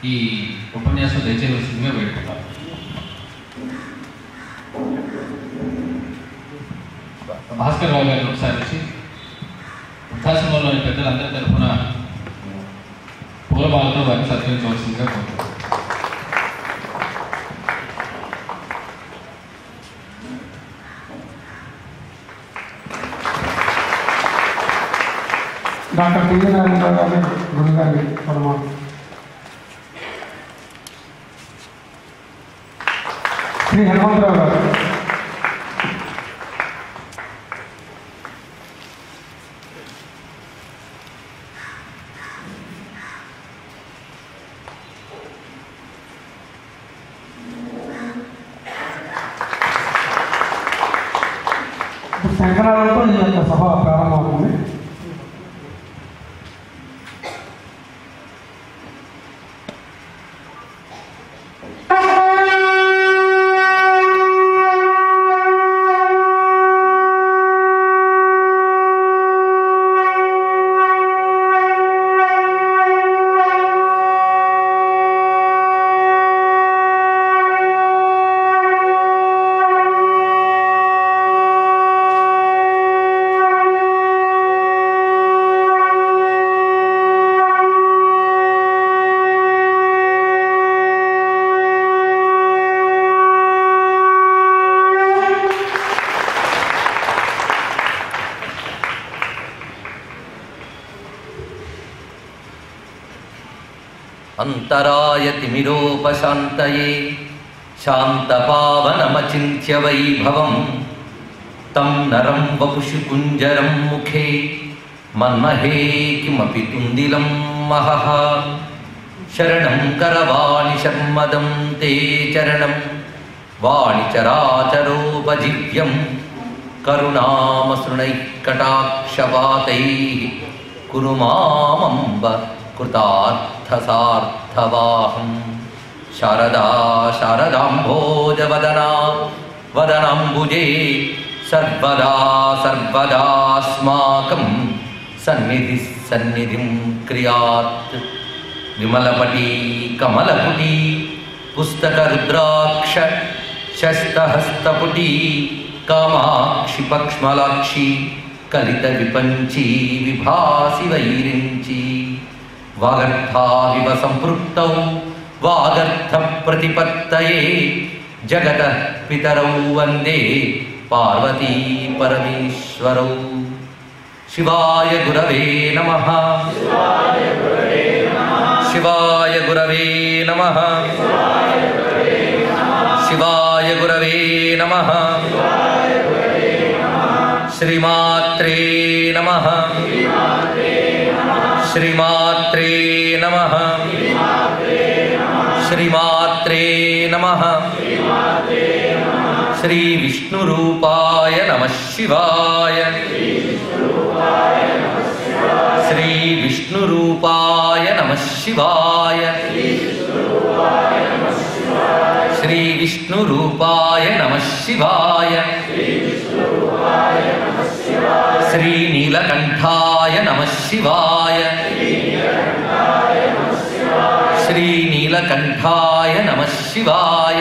ఈ ఉపన్యాసం దయచేయవలసిందిగా వేడుకుంటాం భాస్కర్ రావు గారిని ఒకసారి వచ్చి వృద్ధాశ్రమంలోని పెద్దలందరి తరఫున పూలమాలతో వారిని సత్కరించవలసిందిగా కోరుతున్నాం డాక్టర్ పివి నారాయణరావు గారి గురుగారి పరమాత్మ శ్రీ హనుమంతరావు గారు ఇప్పుడు శంకరాలతో ఈ యొక్క సభ ప్రారంభమవుతుంది अन्तरायतिमिरोपशान्तये शान्तपावनमचिन्त्य वैभवं तं नरं वपुषु कुञ्जरं मुखे मन्महे किमपि तुन्दिलं महः शरणं करवाणि शर्मदं ते चरणं वाणिचराचरोपजीव्यं करुणामसृणैः कटाक्षपातैः कुरु मामम्ब कृतार्थसार्थवाहं शारदा शारदाम्भोजवदना वदनाम्बुजे सर्वदा सर्वदास्माकं सन्निधिः सन्निधिं क्रियात् विमलपटी कमलपुटी पुस्तकरुद्राक्ष शस्तहस्तपुटी कामाक्षि पक्ष्मलाक्षि कलितविपञ्ची विभासि वैरिञ्ची वागर्थाविव सम्पृक्तौ वागर्थप्रतिपत्तये जगतः पितरौ वन्दे पार्वती परमेश्वरौ शिवाय गुरवे नमः शिवाय गुरवे नमः शिवाय गुरवे नमः श्रीमात्रे नमः श्रीमात्रे नमः श्रीमात्रे नमः श्रीविष्णुरूपाय नमः शिवाय श्रीविष्णुरूपाय नमः शिवाय श्रीविष्णुरूपाय नमः शिवाय श्रीनीलकण्ठाय नमः शिवाय श्रीनीलकण्ठाय नमः शिवाय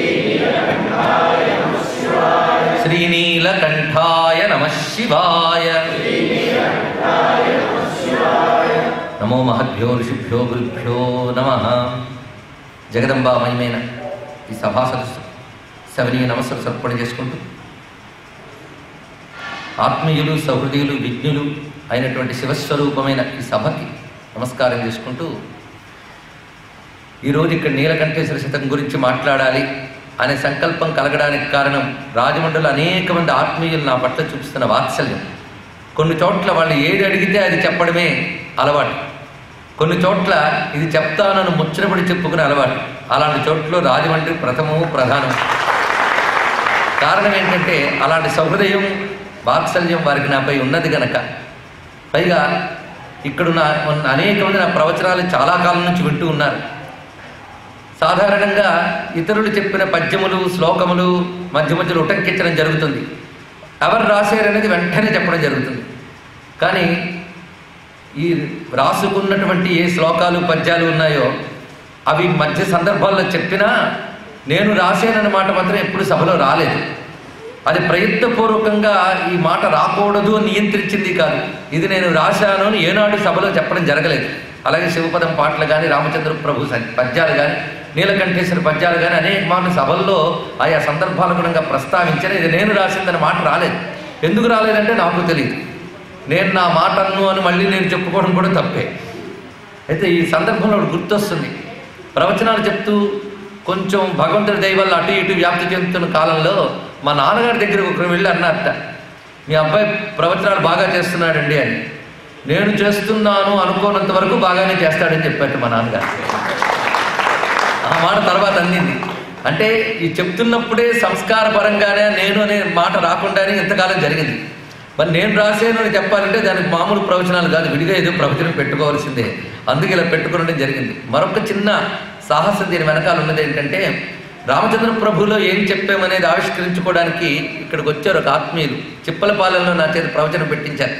श्रीनीलकण्ठाय नमः शिवाय నమో మహద్భ్యో ఋషిభ్యో గురుభ్యో నమ జగదంబామయమైన ఈ సభా సదస్సు శవనీయ నమస్సులు సమర్పణ చేసుకుంటూ ఆత్మీయులు సహృదయులు విజ్ఞులు అయినటువంటి శివస్వరూపమైన ఈ సభకి నమస్కారం చేసుకుంటూ ఈరోజు ఇక్కడ నీలకంఠేశ్వర శతం గురించి మాట్లాడాలి అనే సంకల్పం కలగడానికి కారణం రాజమండ్రిలో అనేక మంది ఆత్మీయులు నా పట్ల చూపిస్తున్న వాత్సల్యం కొన్ని చోట్ల వాళ్ళు ఏది అడిగితే అది చెప్పడమే అలవాటు కొన్ని చోట్ల ఇది చెప్తానని ముచ్చటపడి చెప్పుకునే అలవాటు అలాంటి చోట్ల రాజమండ్రి ప్రథమము ప్రధానం కారణం ఏంటంటే అలాంటి సహృదయం వాత్సల్యం వారికి నాపై ఉన్నది గనక పైగా ఇక్కడున్న ఉన్న అనేక మంది నా ప్రవచనాలు చాలా కాలం నుంచి వింటూ ఉన్నారు సాధారణంగా ఇతరులు చెప్పిన పద్యములు శ్లోకములు మధ్య మధ్యలో ఉటంకించడం జరుగుతుంది ఎవరు రాశారనేది వెంటనే చెప్పడం జరుగుతుంది కానీ ఈ రాసుకున్నటువంటి ఏ శ్లోకాలు పద్యాలు ఉన్నాయో అవి మధ్య సందర్భాల్లో చెప్పినా నేను రాశానన్న మాట మాత్రం ఎప్పుడు సభలో రాలేదు అది ప్రయత్నపూర్వకంగా ఈ మాట రాకూడదు అని నియంత్రించింది కాదు ఇది నేను రాశాను అని ఏనాడు సభలో చెప్పడం జరగలేదు అలాగే శివపదం పాటలు కానీ రామచంద్ర ప్రభు స- పద్యాలు కానీ నీలకంఠేశ్వర పద్యాలు కానీ అనేక మార్లు సభల్లో ఆయా సందర్భానుగుణంగా ప్రస్తావించిన ఇది నేను రాసిందని మాట రాలేదు ఎందుకు రాలేదంటే నాకు తెలియదు నేను నా మాట అన్ను అని మళ్ళీ నేను చెప్పుకోవడం కూడా తప్పే అయితే ఈ సందర్భంలో ఒకటి గుర్తొస్తుంది ప్రవచనాలు చెప్తూ కొంచెం భగవంతుడి దయ వల్ల అటు ఇటు వ్యాప్తి చెందుతున్న కాలంలో మా నాన్నగారి దగ్గరికి ఒకరు వెళ్ళి అన్నారట మీ అబ్బాయి ప్రవచనాలు బాగా చేస్తున్నాడండి అని నేను చేస్తున్నాను అనుకోనంత వరకు బాగానే చేస్తాడని చెప్పారు మా నాన్నగారు ఆ మాట తర్వాత అందింది అంటే ఈ చెప్తున్నప్పుడే సంస్కారపరంగానే నేను అనే మాట రాకుండానే ఇంతకాలం జరిగింది మరి నేను రాసాను అని చెప్పాలంటే దానికి మామూలు ప్రవచనాలు కాదు విడిగా ఏదో ప్రవచనం పెట్టుకోవాల్సిందే అందుకే ఇలా పెట్టుకోవడం జరిగింది మరొక చిన్న సాహసం దీని వెనకాల ఉన్నది ఏంటంటే రామచంద్ర ప్రభులో ఏం చెప్పామనేది ఆవిష్కరించుకోవడానికి ఇక్కడికి వచ్చారు ఒక ఆత్మీయులు చిప్పలపాలెంలో నా చేత ప్రవచనం పెట్టించారు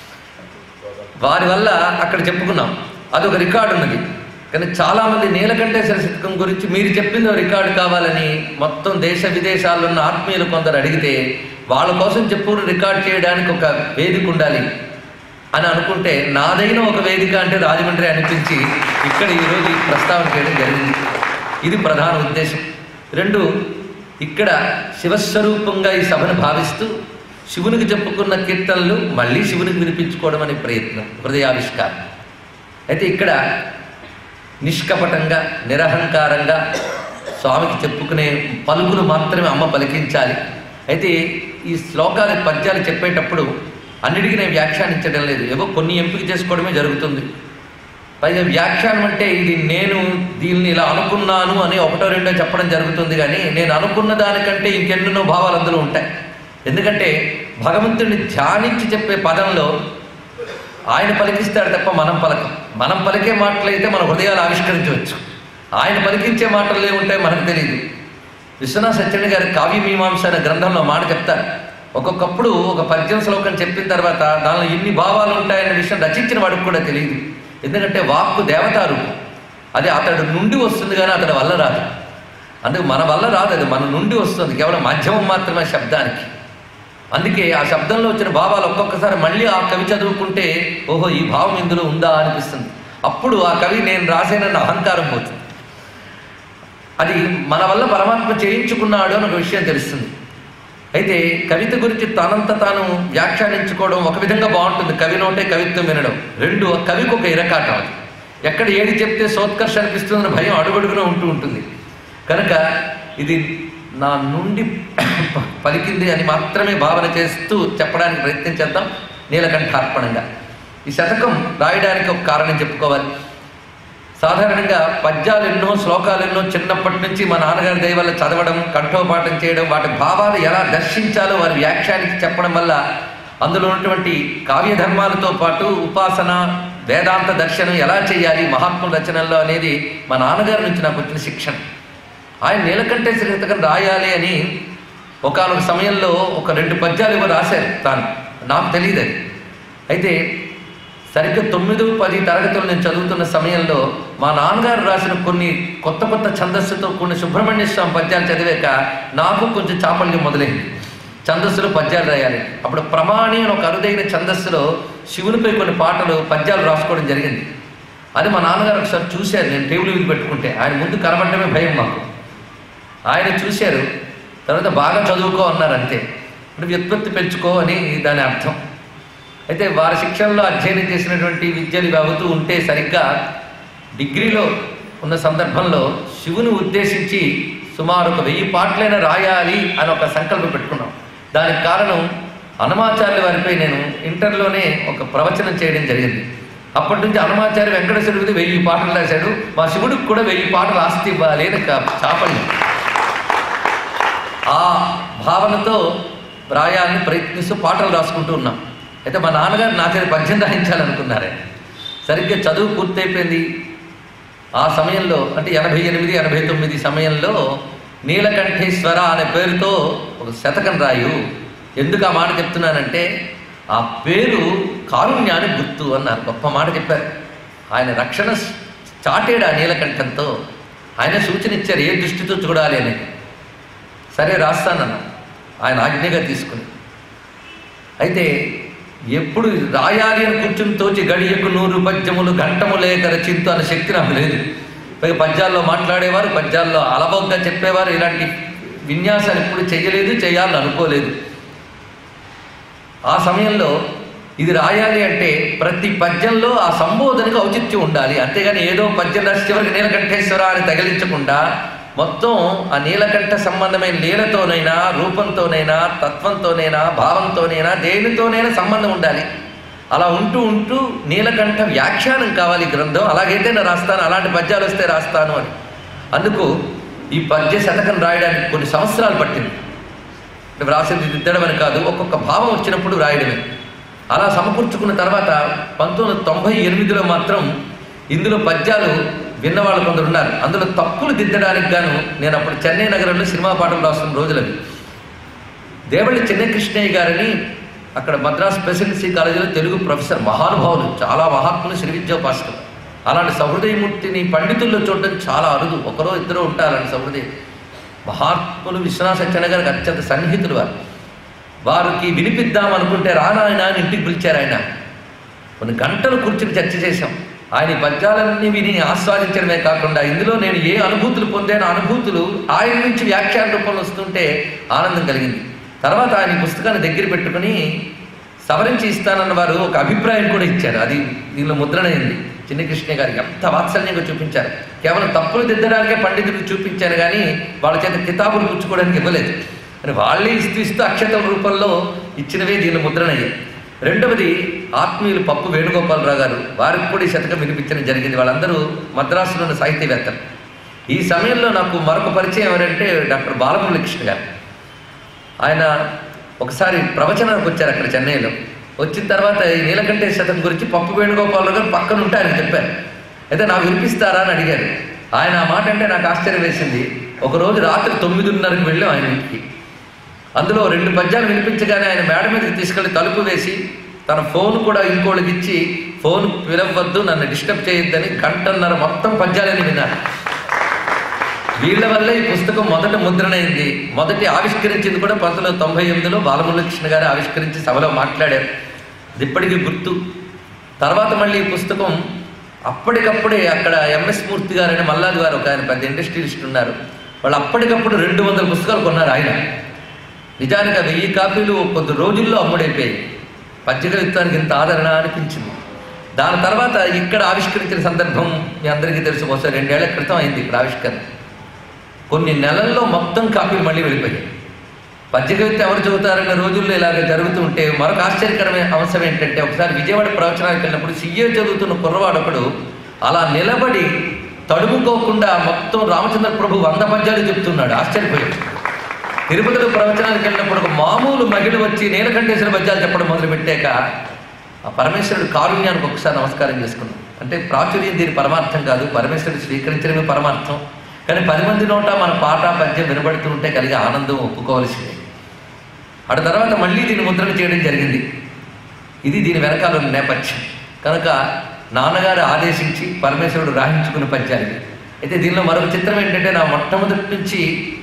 వారి వల్ల అక్కడ చెప్పుకున్నాం అదొక రికార్డు ఉన్నది కానీ చాలామంది నీలకంఠేశ్వర శతకం గురించి మీరు చెప్పింది ఒక రికార్డు కావాలని మొత్తం దేశ విదేశాల్లో ఉన్న ఆత్మీయులు కొందరు అడిగితే వాళ్ళ కోసం చెప్పుడు రికార్డ్ చేయడానికి ఒక వేదిక ఉండాలి అని అనుకుంటే నాదైన ఒక వేదిక అంటే రాజమండ్రి అనిపించి ఇక్కడ ఈరోజు ఈ ప్రస్తావన చేయడం జరిగింది ఇది ప్రధాన ఉద్దేశం రెండు ఇక్కడ శివస్వరూపంగా ఈ సభను భావిస్తూ శివునికి చెప్పుకున్న కీర్తనలు మళ్ళీ శివునికి వినిపించుకోవడం అనే ప్రయత్నం హృదయావిష్కారం అయితే ఇక్కడ నిష్కపటంగా నిరహంకారంగా స్వామికి చెప్పుకునే పలుకులు మాత్రమే అమ్మ పలికించాలి అయితే ఈ శ్లోకాలు పద్యాలు చెప్పేటప్పుడు అన్నిటికీ నేను వ్యాఖ్యానించడం లేదు ఏవో కొన్ని ఎంపిక చేసుకోవడమే జరుగుతుంది పైగా వ్యాఖ్యానం అంటే ఇది నేను దీన్ని ఇలా అనుకున్నాను అని ఒకటో రెండో చెప్పడం జరుగుతుంది కానీ నేను అనుకున్న దానికంటే ఇంకెన్నెన్నో భావాలు అందులో ఉంటాయి ఎందుకంటే భగవంతుడిని ధ్యానించి చెప్పే పదంలో ఆయన పలికిస్తాడు తప్ప మనం పలకం మనం పలికే మాటలైతే మన హృదయాలు ఆవిష్కరించవచ్చు ఆయన పలికించే మాటలు ఏముంటాయి మనకు తెలియదు విశ్వనాథ సత్యనారాయణ గారి కావ్యమీమాంస అనే గ్రంథంలో మాట చెప్తారు ఒక్కొక్కప్పుడు ఒక పద్యం శ్లోకం చెప్పిన తర్వాత దానిలో ఇన్ని భావాలు ఉంటాయన్న విషయం రచించిన వాడికి కూడా తెలియదు ఎందుకంటే వాక్కు దేవతారు అది అతడు నుండి వస్తుంది కానీ అతడి వల్ల రాదు అందుకు మన వల్ల రాదు అది మన నుండి వస్తుంది కేవలం మాధ్యమం మాత్రమే శబ్దానికి అందుకే ఆ శబ్దంలో వచ్చిన భావాలు ఒక్కొక్కసారి మళ్ళీ ఆ కవి చదువుకుంటే ఓహో ఈ భావం ఇందులో ఉందా అనిపిస్తుంది అప్పుడు ఆ కవి నేను రాసేనన్న అహంకారం పోతుంది అది మన వల్ల పరమాత్మ చేయించుకున్నాడు అని ఒక విషయం తెలుస్తుంది అయితే కవిత గురించి తనంత తాను వ్యాఖ్యానించుకోవడం ఒక విధంగా బాగుంటుంది కవి నోటే కవిత్వం వినడం రెండు ఆ కవికి ఒక ఇరకాటం అది ఎక్కడ ఏది చెప్తే సోత్కర్ష అనిపిస్తుందని భయం అడుగడుగున ఉంటూ ఉంటుంది కనుక ఇది నా నుండి పలికింది అని మాత్రమే భావన చేస్తూ చెప్పడానికి ప్రయత్నం చేద్దాం నీలకంఠార్పణంగా ఈ శతకం రాయడానికి ఒక కారణం చెప్పుకోవాలి సాధారణంగా పద్యాలు ఎన్నో శ్లోకాలు ఎన్నో చిన్నప్పటి నుంచి మా నాన్నగారి దయ వల్ల చదవడం కంఠోపాఠం చేయడం వాటి భావాలు ఎలా దర్శించాలో వారి వ్యాఖ్యానికి చెప్పడం వల్ల అందులో ఉన్నటువంటి కావ్యధర్మాలతో పాటు ఉపాసన వేదాంత దర్శనం ఎలా చేయాలి మహాత్ముల రచనల్లో అనేది మా నాన్నగారి నుంచి నాకు వచ్చిన శిక్షణ ఆయన నీలకంఠేశ్వర శతకం రాయాలి అని ఒకనొక సమయంలో ఒక రెండు పద్యాలు ఏమో రాశారు తాను నాకు తెలియదు అది అయితే సరిగ్గా తొమ్మిది పది తరగతులు నేను చదువుతున్న సమయంలో మా నాన్నగారు రాసిన కొన్ని కొత్త కొత్త ఛందస్సుతో కొన్ని సుబ్రహ్మణ్య స్వామి పద్యాలు చదివాక నాకు కొంచెం చాపల్యం మొదలైంది ఛందస్సులో పద్యాలు రాయాలి అప్పుడు ప్రమాణి అని ఒక అరుదైన ఛందస్సులో శివునిపై కొన్ని పాటలు పద్యాలు రాసుకోవడం జరిగింది అది మా నాన్నగారు ఒకసారి చూశారు నేను టేబుల్ మీద పెట్టుకుంటే ఆయన ముందు కనబడటమే భయం మాకు ఆయన చూశారు తర్వాత బాగా చదువుకో అన్నారు అంతే ఇప్పుడు వ్యుత్పత్తి పెంచుకో అని దాని అర్థం అయితే వారి శిక్షణలో అధ్యయనం చేసినటువంటి విద్యలు ఇవి అవుతూ ఉంటే సరిగ్గా డిగ్రీలో ఉన్న సందర్భంలో శివుని ఉద్దేశించి సుమారు ఒక వెయ్యి పాటలైనా రాయాలి అని ఒక సంకల్పం పెట్టుకున్నాం దానికి కారణం హనుమాచార్య వారిపై నేను ఇంటర్లోనే ఒక ప్రవచనం చేయడం జరిగింది అప్పటి నుంచి హనుమాచార్య వెంకటేశ్వరుడికి వెయ్యి పాటలు రాశాడు మా శివుడికి కూడా వెయ్యి పాటలు ఆస్తి ఇవ్వాలి అని ఒక చాపల్యం ఆ భావనతో రాయాలని ప్రయత్నిస్తూ పాటలు రాసుకుంటూ ఉన్నాం అయితే మా నాన్నగారు నా చేత పద్యం రాయించాలనుకున్నారే సరిగ్గా చదువు పూర్తయిపోయింది ఆ సమయంలో అంటే ఎనభై ఎనిమిది ఎనభై తొమ్మిది సమయంలో నీలకంఠేశ్వర అనే పేరుతో ఒక శతకం రాయు ఎందుకు ఆ మాట చెప్తున్నానంటే ఆ పేరు కారుణ్యానికి గుర్తు అన్నారు గొప్ప మాట చెప్పారు ఆయన రక్షణ చాటేడు ఆ నీలకంఠంతో ఆయన సూచన ఇచ్చారు ఏ దృష్టితో చూడాలి అని సరే రాస్తానన్నా ఆయన ఆజ్ఞగా తీసుకుని అయితే ఎప్పుడు రాయాలి అని కూర్చుని తోచి గడియకు నూరు పద్యములు గంటము లేక రచింతు అనే శక్తి నాకు లేదు పైగా పద్యాల్లో మాట్లాడేవారు పద్యాల్లో అలబోగ్గా చెప్పేవారు ఇలాంటి విన్యాసాలు ఎప్పుడు చేయలేదు చేయాలని అనుకోలేదు ఆ సమయంలో ఇది రాయాలి అంటే ప్రతి పద్యంలో ఆ సంబోధనకు ఔచిత్యం ఉండాలి అంతేగాని ఏదో పద్యం రాసి చివరికి నీలకంఠేశ్వర అని తగిలించకుండా మొత్తం ఆ నీలకంఠ సంబంధమైన లీలతోనైనా రూపంతోనైనా తత్వంతోనైనా భావంతోనైనా దేనితోనైనా సంబంధం ఉండాలి అలా ఉంటూ ఉంటూ నీలకంఠ వ్యాఖ్యానం కావాలి ఈ గ్రంథం అలాగైతే నేను రాస్తాను అలాంటి పద్యాలు వస్తే రాస్తాను అని అందుకు ఈ పద్య శతకం రాయడానికి కొన్ని సంవత్సరాలు పట్టింది అంటే వ్రాసింది దిద్దడం అని కాదు ఒక్కొక్క భావం వచ్చినప్పుడు రాయడమే అలా సమకూర్చుకున్న తర్వాత పంతొమ్మిది వందల తొంభై ఎనిమిదిలో మాత్రం ఇందులో పద్యాలు విన్నవాళ్ళు కొందరు ఉన్నారు అందులో తప్పులు దిద్దడానికి గాను నేను అప్పుడు చెన్నై నగరంలో సినిమా పాటలు రాస్తున్న రోజులవి దేవళ్ళి చెన్నకృష్ణయ్య గారని అక్కడ మద్రాస్ ప్రెసిడెన్సీ కాలేజీలో తెలుగు ప్రొఫెసర్ మహానుభావులు చాలా మహాత్ములు శ్రీ విద్యోపాసకులు అలాంటి సహృదయమూర్తిని పండితుల్లో చూడడం చాలా అరుదు ఒకరో ఇద్దరు ఉంటారు అలాంటి సహృదయం మహాత్ములు విశ్వనాథ సత్యన గారికి అత్యంత సన్నిహితులు వారు వారికి వినిపిద్దాం అనుకుంటే రానాయన అని ఇంటికి పిలిచారు ఆయన కొన్ని గంటలు కూర్చుని చర్చ చేశాం ఆయన ఈ పద్యాలన్నీ విని ఆస్వాదించడమే కాకుండా ఇందులో నేను ఏ అనుభూతులు పొందానో అనుభూతులు ఆయన నుంచి వ్యాఖ్యాన రూపంలో వస్తుంటే ఆనందం కలిగింది తర్వాత ఆయన ఈ పుస్తకాన్ని దగ్గర పెట్టుకుని సవరించి ఇస్తానన్న వారు ఒక అభిప్రాయం కూడా ఇచ్చారు అది దీనిలో ముద్రణైంది చిన్నకృష్ణ గారు ఎంత వాత్సల్యంగా చూపించారు కేవలం తప్పులు దిద్దడానికే పండితుడికి చూపించాను కానీ వాళ్ళ చేత కితాబులు పుచ్చుకోవడానికి ఇవ్వలేదు అని వాళ్ళే ఇస్తూ ఇస్తూ అక్షతల రూపంలో ఇచ్చినవే దీనిలో ముద్రణయ్యాయి రెండవది ఆత్మీయులు పప్పు వేణుగోపాలరావు గారు వారికి కూడా ఈ శతకం వినిపించడం జరిగింది వాళ్ళందరూ మద్రాసులో ఉన్న సాహితీవేత్తలు ఈ సమయంలో నాకు మరొక పరిచయం ఎవరంటే డాక్టర్ బాలమురళీకృష్ణ గారు ఆయన ఒకసారి ప్రవచనానికి వచ్చారు అక్కడ చెన్నైలో వచ్చిన తర్వాత ఈ నీలకంఠ శతం గురించి పప్పు వేణుగోపాలరావు గారు పక్కన ఉంటే ఆయన చెప్పారు అయితే నాకు వినిపిస్తారా అని అడిగారు ఆయన ఆ మాట అంటే నాకు ఆశ్చర్యం వేసింది ఒకరోజు రాత్రి తొమ్మిదిన్నరకు వెళ్ళాం ఆయన ఇంటికి అందులో రెండు పద్యాలు వినిపించగానే ఆయన మేడ మీదకి తీసుకెళ్లి తలుపు వేసి తన ఫోన్ కూడా ఇంకోళ్ళకి ఇచ్చి ఫోన్ పిలవద్దు నన్ను డిస్టర్బ్ చేయొద్దని గంటన్నర మొత్తం పద్యాలని విన్నారు వీళ్ళ వల్ల ఈ పుస్తకం మొదట ముద్రణైంది మొదటి ఆవిష్కరించింది కూడా పంతొమ్మిది వందల తొంభై ఎనిమిదిలో బాలమురళీకృష్ణ గారు ఆవిష్కరించి సభలో మాట్లాడారు ఇది ఇప్పటికీ గుర్తు తర్వాత మళ్ళీ ఈ పుస్తకం అప్పటికప్పుడే అక్కడ ఎంఎస్ మూర్తి గారు అని మల్లాది గారు ఒక ఆయన పెద్ద ఇండస్ట్రియలిస్ట్ ఉన్నారు వాళ్ళు అప్పటికప్పుడు రెండు వందల పుస్తకాలు కొన్నారు ఆయన నిజానికి ఆ వెయ్యి కాపీలు కొద్ది రోజుల్లో అమ్ముడైపోయాయి పత్రికవిత్వానికి ఇంత ఆదరణ అనిపించింది దాని తర్వాత ఇక్కడ ఆవిష్కరించిన సందర్భం మీ అందరికీ తెలుసు బహుశా రెండేళ్ల క్రితం అయింది ఇక్కడ ఆవిష్కరణ కొన్ని నెలల్లో మొత్తం కాపీలు మళ్ళీ వెళ్ళిపోయాయి పద్యకవిత ఎవరు చదువుతారన్న రోజుల్లో ఇలాగ జరుగుతూ ఉంటే మరొక ఆశ్చర్యకరమైన అంశం ఏంటంటే ఒకసారి విజయవాడ ప్రవచనానికి వెళ్ళినప్పుడు సిఏ చదువుతున్న కుర్రవాడు ఒకడు అలా నిలబడి తడుముకోకుండా మొత్తం రామచంద్ర ప్రభు వంద పద్యాలు చెప్తున్నాడు ఆశ్చర్యపోయాడు తిరుపతిలో ప్రవచనానికి వెళ్ళినప్పుడు ఒక మామూలు మహిళ వచ్చి నీలకంఠేశ్వర పద్యాలు చెప్పడం మొదలుపెట్టాక ఆ పరమేశ్వరుడు కారుణ్యానికి ఒకసారి నమస్కారం చేసుకున్నాం అంటే ప్రాచుర్యం దీని పరమార్థం కాదు పరమేశ్వరుడు స్వీకరించడమే పరమార్థం కానీ పది మంది నోట మన పాట పద్యం వినబడుతూ ఉంటే కలిగే ఆనందం ఒప్పుకోవలసిందే అటు తర్వాత మళ్ళీ దీన్ని ముద్రణ చేయడం జరిగింది ఇది దీని వెనకాల ఉన్న నేపథ్యం కనుక నాన్నగారు ఆదేశించి పరమేశ్వరుడు రాహించుకున్న పద్యాలు ఇవి. అయితే దీనిలో మరొక చిత్రం ఏంటంటే నా మొట్టమొదటి నుంచి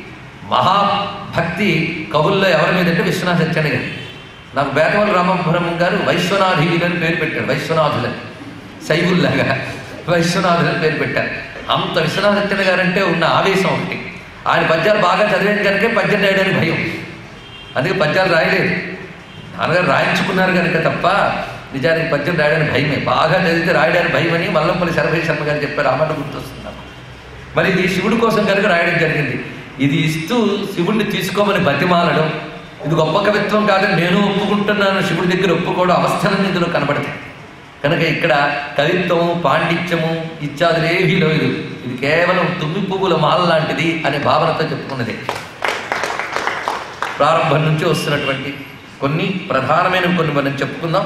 మహాభక్తి కవుల్లో ఎవరి మీద అంటే విశ్వనాథ సత్యన గారు నాకు బేతవల రామబ్రహ్మం గారు వైశ్వనాథీయులు అని పేరు పెట్టాడు వైశ్వనాథులని శైవుల్లాగా వైశ్వనాథులని పేరు పెట్టారు అంత విశ్వనాథ సత్యన గారు అంటే ఉన్న ఆవేశం ఒకటి ఆయన పద్యాలు బాగా చదివాను కనుక పద్యం రాయడానికి భయం అందుకే పద్యాలు రాయలేదు నాన్నగారు రాయించుకున్నారు కనుక తప్ప నిజానికి పద్యం రాయడానికి భయమే బాగా చదివితే రాయడానికి భయమని మల్లంపల్లి శరభై శర్మ గారు చెప్పారు ఆ మాట గుర్తొస్తుంది నాకు మరి ఇది శివుడి కోసం కనుక రాయడం జరిగింది ఇది ఇస్తూ శివుడిని తీసుకోమని బతిమాలడం ఇది గొప్ప కవిత్వం కాదని నేను ఒప్పుకుంటున్నాను శివుడి దగ్గర ఒప్పుకోవడం అవస్థలన్నీ ఇందులో కనబడతాయి కనుక ఇక్కడ కవిత్వము పాండిత్యము ఇత్యాదులేవీ లేదు ఇది కేవలం తుమ్మి పువ్వుల మాల లాంటిది అనే భావనతో చెప్పుకున్నది ప్రారంభం నుంచి వస్తున్నటువంటి కొన్ని ప్రధానమైన కొన్ని మనం చెప్పుకుందాం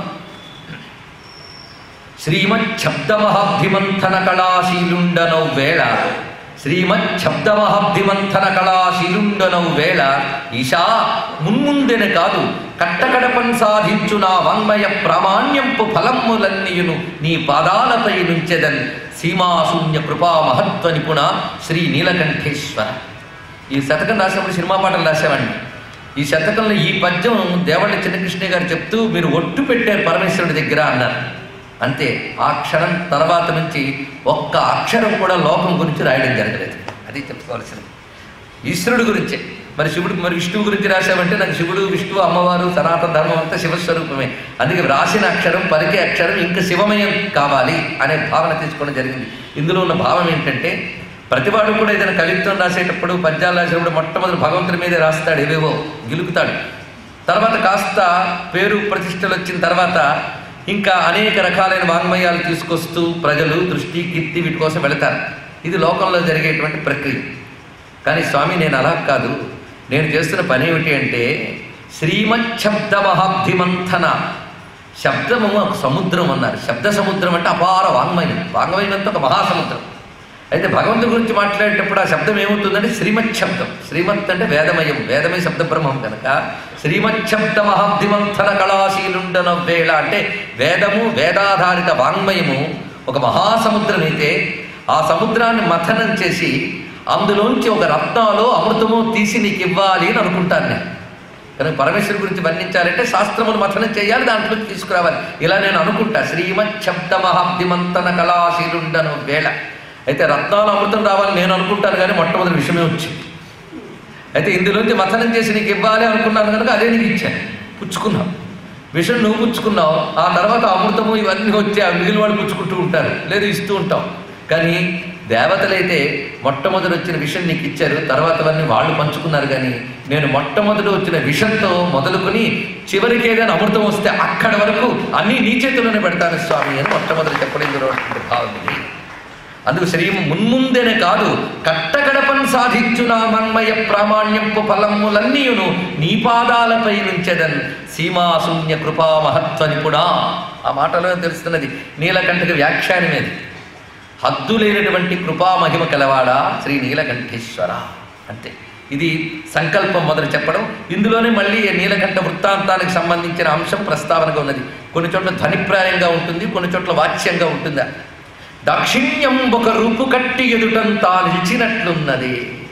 శ్రీమచ్చబ్దమహాబ్ధిమంథన కళాశీలుండనౌ వేళ శ్రీమచ్చబ్దమహాబ్ధిమంథన కళాశీలుండనౌ వేళ ఈశా మున్ముందెన కాదు కట్టకడపన్ సాధించు నా వాంగ్మయ ప్రామాణ్యంపు ఫలమ్ములన్నీయును నీ పాదాలపై నుంచెదన్ సీమాశూన్య కృపా మహత్వ నిపుణ శ్రీ నీలకంఠేశ్వర ఈ శతకం రాసినప్పుడు సినిమా పాటలు రాసేవాడిని ఈ శతకంలో ఈ పద్యం దేవళ్ళ చిన్నకృష్ణ గారు చెప్తూ మీరు ఒట్టు పెట్టారు పరమేశ్వరుడి దగ్గర అన్నారు అంతే ఆ క్షణం తర్వాత నుంచి ఒక్క అక్షరం కూడా లోకం గురించి రాయడం జరగలేదు అది చెప్పుకోవాల్సింది ఈశ్వరుడు గురించే మరి శివుడు మరి విష్ణువు గురించి రాశామంటే నాకు శివుడు విష్ణువు అమ్మవారు సనాతన ధర్మం అంతా శివస్వరూపమే అందుకే రాసిన అక్షరం పలికే అక్షరం ఇంకా శివమయం కావాలి అనే భావన తీసుకోవడం జరిగింది ఇందులో ఉన్న భావం ఏంటంటే ప్రతివాడు కూడా ఏదైనా కవిత్వం రాసేటప్పుడు పద్యాలు రాసేటప్పుడు మొట్టమొదటి భగవంతుడి మీదే రాస్తాడు ఏవేవో గిలుకుతాడు తర్వాత కాస్త పేరు ప్రతిష్టలు వచ్చిన తర్వాత ఇంకా అనేక రకాలైన వాంగ్మయాలు తీసుకొస్తూ ప్రజలు దృష్టి కీర్తి వీటి కోసం వెళతారు ఇది లోకంలో జరిగేటువంటి ప్రక్రియ కానీ స్వామి నేను అలా కాదు నేను చేస్తున్న పని ఏమిటి అంటే శ్రీమచ్చబ్ద మహాబ్ధిమంథన శబ్దము ఒక సముద్రం అన్నారు శబ్ద సముద్రం అంటే అపార వాంగ్మయం వాంగ్మయం అంతా ఒక మహాసముద్రం అయితే భగవంతుడి గురించి మాట్లాడేటప్పుడు ఆ శబ్దం ఏమవుతుందంటే శ్రీమత్ శబ్దం శ్రీమత్ అంటే వేదమయం వేదమయ శబ్ద బ్రహ్మం కనుక శ్రీమచ్చబ్ద మహాబ్ధిమంథన కళాశీలుండన వేళ అంటే వేదము వేదాధారిత వాంగ్మయము ఒక మహాసముద్రం అయితే ఆ సముద్రాన్ని మథనం చేసి అందులోంచి ఒక రత్నాలో అమృతమో తీసి నీకు ఇవ్వాలి అని అనుకుంటాను నేను కనుక పరమేశ్వరు గురించి వర్ణించాలంటే శాస్త్రమును మథనం చేయాలి దాంట్లో తీసుకురావాలి ఇలా నేను అనుకుంటా శ్రీమత్ శబ్ద మహాబ్దిమంతన కళాశీలుండను వేళ అయితే రత్నాలు అమృతం రావాలని నేను అనుకుంటాను కానీ మొట్టమొదటి విషయమే వచ్చింది అయితే ఇందులోంచి మథనం చేసి నీకు ఇవ్వాలి అనుకున్నాను కనుక అదే నీకు ఇచ్చాను పుచ్చుకున్నావు విషయం నువ్వు పుచ్చుకున్నావు ఆ తర్వాత అమృతము ఇవన్నీ వచ్చి ఆ మిగిలిన వాళ్ళు పుచ్చుకుంటూ ఉంటారు లేదు ఇస్తూ ఉంటాం కానీ దేవతలైతే మొట్టమొదటి వచ్చిన విషయం నీకు ఇచ్చారు తర్వాతవన్నీ వాళ్ళు పంచుకున్నారు కానీ నేను మొట్టమొదటి వచ్చిన విషంతో మొదలుకొని చివరికి ఏదైనా అమృతం వస్తే అక్కడి వరకు అన్నీ నీ చేతిలోనే పెడతాను స్వామి అని మొట్టమొదటి చెప్పడం ఇందులో ఉన్నటువంటి భావం ఇది అందుకు శ్రీ మున్ముందెనే కాదు కట్టగడపన్ సాధించు నా మన్మయ ప్రామాణ్యంపు ఫలములన్నీయును నీ పాదాలపై నుంచెదన్ సీమాశూన్య కృపా మహత్వ నిపుణా ఆ మాటలో తెలుస్తున్నది నీలకంఠకి వ్యాఖ్యానమేది హద్దు లేనటువంటి కృపా మహిమ కలవాడా శ్రీ నీలకంఠేశ్వర అంతే ఇది సంకల్పం మొదలు చెప్పడం ఇందులోనే మళ్ళీ ఈ నీలకంఠ వృత్తాంతానికి సంబంధించిన అంశం ప్రస్తావనగా ఉన్నది కొన్ని చోట్ల ధ్వనిప్రాయంగా ఉంటుంది కొన్ని చోట్ల వాచ్యంగా ఉంటుందా దాక్షిణ్యం ఒక రూపు కట్టి ఎదుటంతా నిలిచినట్లున్నది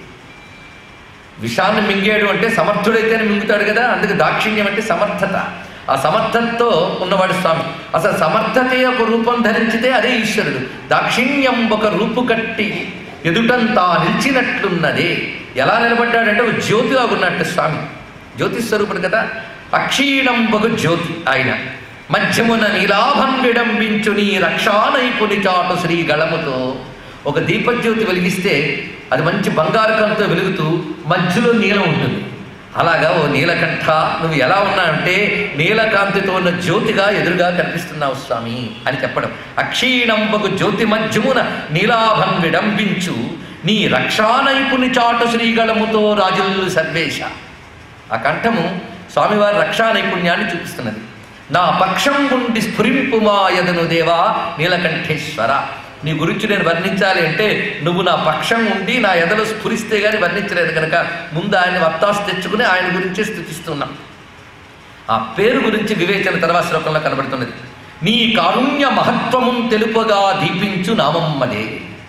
విషాన్ని మింగేడు అంటే సమర్థుడైతేనే మింగుతాడు కదా అందుకే దాక్షిణ్యం అంటే సమర్థత ఆ సమర్థతతో ఉన్నవాడు స్వామి అసలు సమర్థతే ఒక రూపం ధరించితే అదే ఈశ్వరుడు దాక్షిణ్యం ఒక రూపు కట్టి ఎదుటంతా నిలిచినట్లున్నది ఎలా నిలబడ్డాడంటే ఒక జ్యోతిగా ఉన్నట్టు స్వామి జ్యోతి స్వరూపుడు కదా అక్షీణం ఒక జ్యోతి ఆయన మధ్యమున నీలాభం విడంబించు నీ రక్షానైపుని చాటు శ్రీ గళముతో ఒక దీపజ్యోతి వెలిగిస్తే అది మంచి బంగారు కంతో వెలుగుతూ మధ్యలో నీలం ఉంటుంది అలాగా ఓ నీలకంఠ నువ్వు ఎలా ఉన్నావంటే నీలకాంతితో ఉన్న జ్యోతిగా ఎదురుగా కనిపిస్తున్నావు స్వామి అని చెప్పడం అక్షీణంబకు జ్యోతి మధ్యమున నీలాభం విడంబించు నీ రక్షానైపుని చాటు శ్రీగళముతో రాజులు సర్వేశ ఆ కంఠము స్వామివారి రక్షా నైపుణ్యాన్ని చూపిస్తున్నది నా పక్షం ఉండి స్ఫురింపు మా యదను దేవా నీలకంఠేశ్వర నీ గురించి నేను వర్ణించాలి అంటే నువ్వు నా పక్షం ఉండి నా ఎదలో స్ఫురిస్తే గాని వర్ణించలేదు కనుక ముందు ఆయన వత్తాసు తెచ్చుకుని ఆయన గురించే స్థుతిస్తున్నాం ఆ పేరు గురించి వివేచన తర్వాత శ్లోకంలో కనబడుతున్నది నీ కారుణ్య మహత్వము తెలుపగా దీపించు నామమ్మదే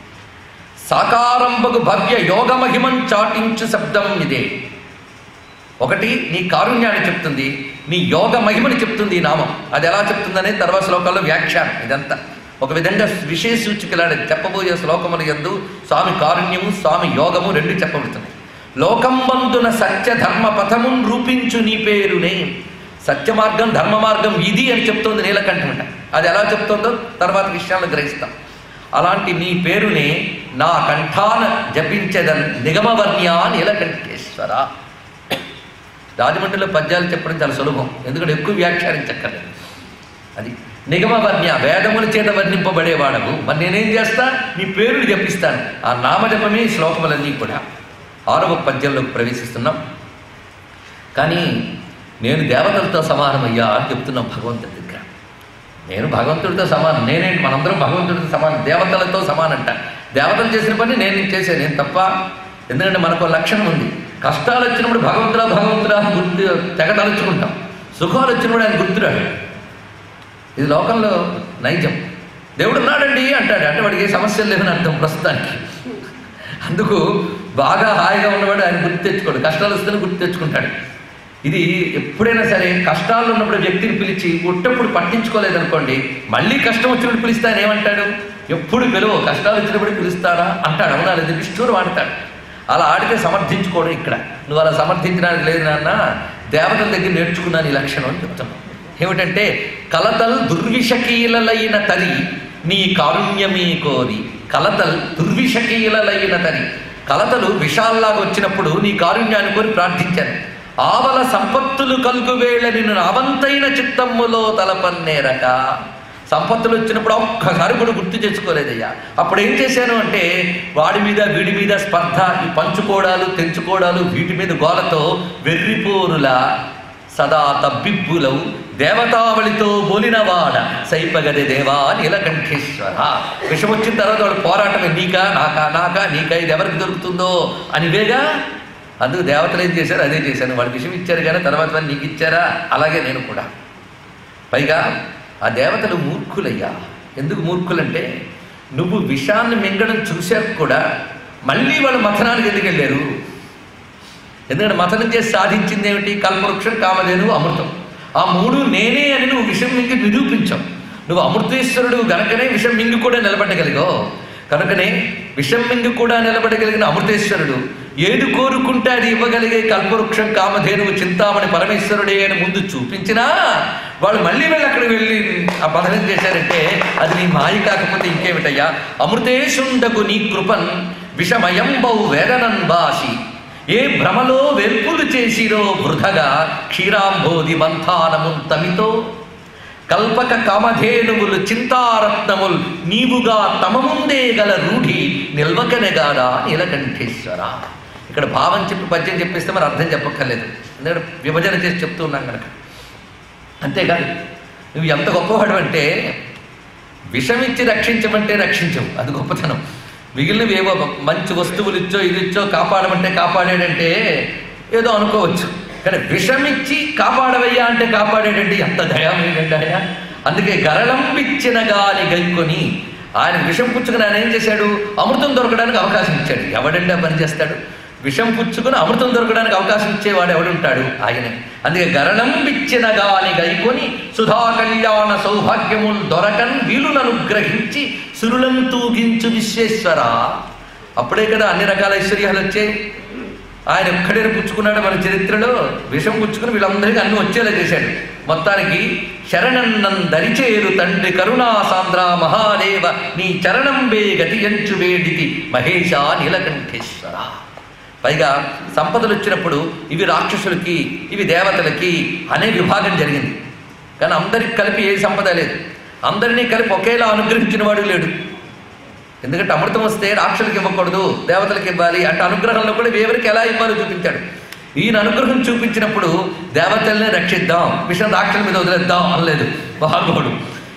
సాకారంబగు భవ్య యోగ మహిమం చాటించు శబ్దం ఇదే ఒకటి నీ కారుణ్యాన్ని చెప్తుంది నీ యోగ మహిమని చెప్తుంది ఈ నామం అది ఎలా చెప్తుందనే తర్వాత శ్లోకాల్లో వ్యాఖ్యానం ఇదంతా ఒక విధంగా విశేష సూచికలాడే చెప్పబోయే శ్లోకముల యందు స్వామి కారుణ్యము స్వామి యోగము రెండు చెప్పబడుతున్నాయి లోకంబందున సత్య ధర్మ పథమున్ రూపించు నీ పేరునే సత్య మార్గం ధర్మ మార్గం ఇది అని చెప్తోంది నీలకంఠమంట అది ఎలా చెప్తోందో తర్వాత విషయాలను గ్రహిస్తాం అలాంటి నీ పేరునే నా కంఠాన జపించదన్ నిగమవర్ణ్య నీలకంఠేశ్వర రాజమండ్రిలో పద్యాలు చెప్పడం చాలా సులభం ఎందుకంటే ఎక్కువ వ్యాఖ్యానించక్కర్లేదు అది నిగమవర్ణ్య వేదముల చేత వర్ణింపబడేవాడవు మరి నేనేం చేస్తా నీ పేరుని జపిస్తాను ఆ నామజపమే ఈ శ్లోకములన్నీ కూడా ఆరవ పద్యంలోకి ప్రవేశిస్తున్నాం కానీ నేను దేవతలతో సమానమయ్యా అని చెప్తున్నాం భగవంతుడి దగ్గర నేను భగవంతుడితో సమానం నేనేంటి మనందరం భగవంతుడితో సమానం దేవతలతో సమానంట దేవతలు చేసిన పని నేను చేశాను నేను తప్ప ఎందుకంటే మనకు లక్షణం ఉంది కష్టాలు వచ్చినప్పుడు భగవంతుడా భగవంతుడా అని గుర్తు తెగ తలుచుకుంటాం సుఖాలు వచ్చినప్పుడు ఆయన గుర్తురాడు ఇది లోకంలో నైజం దేవుడు ఉన్నాడండి అంటాడు అంటే వాడికి ఏ సమస్యలు లేవని అర్థం ప్రస్తుతానికి అందుకు బాగా హాయిగా ఉన్నవాడు ఆయన గుర్తు తెచ్చుకోడు కష్టాలు వస్తేనే గుర్తు తెచ్చుకుంటాడు ఇది ఎప్పుడైనా సరే కష్టాలు ఉన్నప్పుడు వ్యక్తిని పిలిచి ఉట్టప్పుడు పట్టించుకోలేదనుకోండి మళ్ళీ కష్టం వచ్చినప్పుడు పిలిస్తే ఆయన ఏమంటాడు ఎప్పుడు పిలువ కష్టాలు వచ్చినప్పుడు పిలుస్తారా అంటాడు అవునా లేదు విష్ణువుడు వాడతాడు అలా ఆడితే సమర్థించుకోవడం ఇక్కడ నువ్వు అలా సమర్థించడానికి లేదు నాన్న దేవతల దగ్గర నేర్చుకున్నాను ఈ లక్షణం అని చెప్తున్నాను ఏమిటంటే కలతలు దుర్విషకీలలైన తరి నీ కారుణ్యమే కోరి కలతలు దుర్విషకీలలైన తరి కలతలు విషాల్లాగా వచ్చినప్పుడు నీ కారుణ్యాన్ని కోరి ప్రార్థించాను ఆవల సంపత్తులు కలుగువేళ నిన్ను అవంతైన చిత్తమ్ములో తలపన్నేరక సంపత్తులు వచ్చినప్పుడు ఒక్కసారి కూడా గుర్తు తెచ్చుకోలేదయ్యా అప్పుడు ఏం చేశాను అంటే వాడి మీద వీడి మీద స్పర్ధ ఈ పంచుకోవడాలు తెంచుకోవడాలు వీటి మీద గోలతో వెర్రిపోరులా సదా తబ్బిబ్బులవు దేవతావళితో బోలినవాడ సైపగది దేవా నీలకంఠేశ్వర విషం వచ్చిన తర్వాత వాడు పోరాటమే నీకా నాకా నాకా నీకా ఇది ఎవరికి దొరుకుతుందో అని వేగా అందుకు దేవతలు ఏం చేశారు అదే చేశాను వాళ్ళు విషం ఇచ్చారు కానీ తర్వాత వాళ్ళు నీకు ఇచ్చారా అలాగే నేను కూడా పైగా ఆ దేవతలు మూర్ఖులయ్యా ఎందుకు మూర్ఖులంటే నువ్వు విషాన్ని మింగడం చూశాక కూడా మళ్ళీ వాళ్ళు మథనానికి ఎందుకు వెళ్ళారు ఎందుకంటే మథనం చేసి సాధించింది ఏమిటి కల్పవృక్షం కామధేను అమృతం ఆ మూడు నేనే అని నువ్వు విషం మింగి నిరూపించావు నువ్వు అమృతేశ్వరుడు గనకనే విషం మింగి కూడా నిలబడగలిగావు కనుకనే విషం మింగి కూడా నిలబడగలిగిన అమృతేశ్వరుడు ఏది కోరుకుంటే అది ఇవ్వగలిగే కల్పవృక్షం కామధేనువు చింతామణి పరమేశ్వరుడే అని ముందు చూపించినా వాళ్ళు మళ్ళీ వెళ్ళి అక్కడికి వెళ్ళి ఆ పథకం చేశారంటే అది నీ మాయ కాకపోతే ఇంకేమిటయ్యా అమృతేశుండకు నీ కృపన్ విషమయంబౌ వేదనన్ బాసి ఏ భ్రమలో వెల్పులు చేసిరో వృధగా క్షీరాంబోధి మంథానమున్ తమితో కల్పక కామధేనువులు చింతారత్నములు నీవుగా తమ ముందే గల రూఢి నిల్వకనెగాదా నీలకంఠేశ్వర ఇక్కడ భావం చెప్పి పద్యం చెప్పిస్తే మరి అర్థం చెప్పక్కర్లేదు ఎందుకంటే విభజన చేసి చెప్తూ ఉన్నాం కనుక అంతేకాదు నువ్వు ఎంత గొప్పవాడు అంటే విషమిచ్చి రక్షించమంటే రక్షించవు అది గొప్పతనం మిగిలినవి ఏవో మంచి వస్తువులు ఇచ్చో ఇది ఇచ్చో కాపాడమంటే కాపాడాడంటే ఏదో అనుకోవచ్చు కానీ విషమిచ్చి కాపాడవయ్యా అంటే కాపాడాడంటే ఎంత దయామేనండి ఆయన అందుకే గరళంబిచ్చిన గాలి గైకొని ఆయన విషం పుచ్చుకుని ఆయన ఏం చేశాడు అమృతం దొరకడానికి అవకాశం ఇచ్చాడు ఎవడండి ఆ పని చేస్తాడు విషం పుచ్చుకుని అమృతం దొరకడానికి అవకాశం ఇచ్చేవాడు ఎవడుంటాడు ఆయనే అందుకే గరణంబిచ్చిన గాలి గైకొని సుధా కళ్యాణ సౌభాగ్యములు దొరకన్ వీలులను అనుగ్రహించి సురులను తూగించు విశ్వేశ్వర అప్పుడే కదా అన్ని రకాల ఐశ్వర్యాలు వచ్చాయి ఆయన ఒక్కడే పుచ్చుకున్నాడు మన చరిత్రలో విషం పుచ్చుకుని వీళ్ళందరికీ అన్ని వచ్చేలా చేశాడు మొత్తానికి శరణన్నం దరిచేరు తండ్రి కరుణా సాంద్ర మహాదేవ నీ చరణం వే గతి ఎంచు వేడితి మహేష నీలకంఠేశ్వర పైగా సంపదలు వచ్చినప్పుడు ఇవి రాక్షసులకి ఇవి దేవతలకి అనే విభాగం జరిగింది కానీ అందరికి కలిపి ఏ సంపద లేదు అందరినీ కలిపి ఒకేలా అనుగ్రహించిన వాడు లేడు ఎందుకంటే అమృతం వస్తే రాక్షసులకు ఇవ్వకూడదు దేవతలకు ఇవ్వాలి అంటే అనుగ్రహంలో కూడా ఎవరికి ఎలా ఇవ్వాలో చూపించాడు ఈయన అనుగ్రహం చూపించినప్పుడు దేవతల్ని రక్షిద్దాం విషయం రాక్షసుల మీద వదిలేద్దాం అనలేదు మహానుభావుడు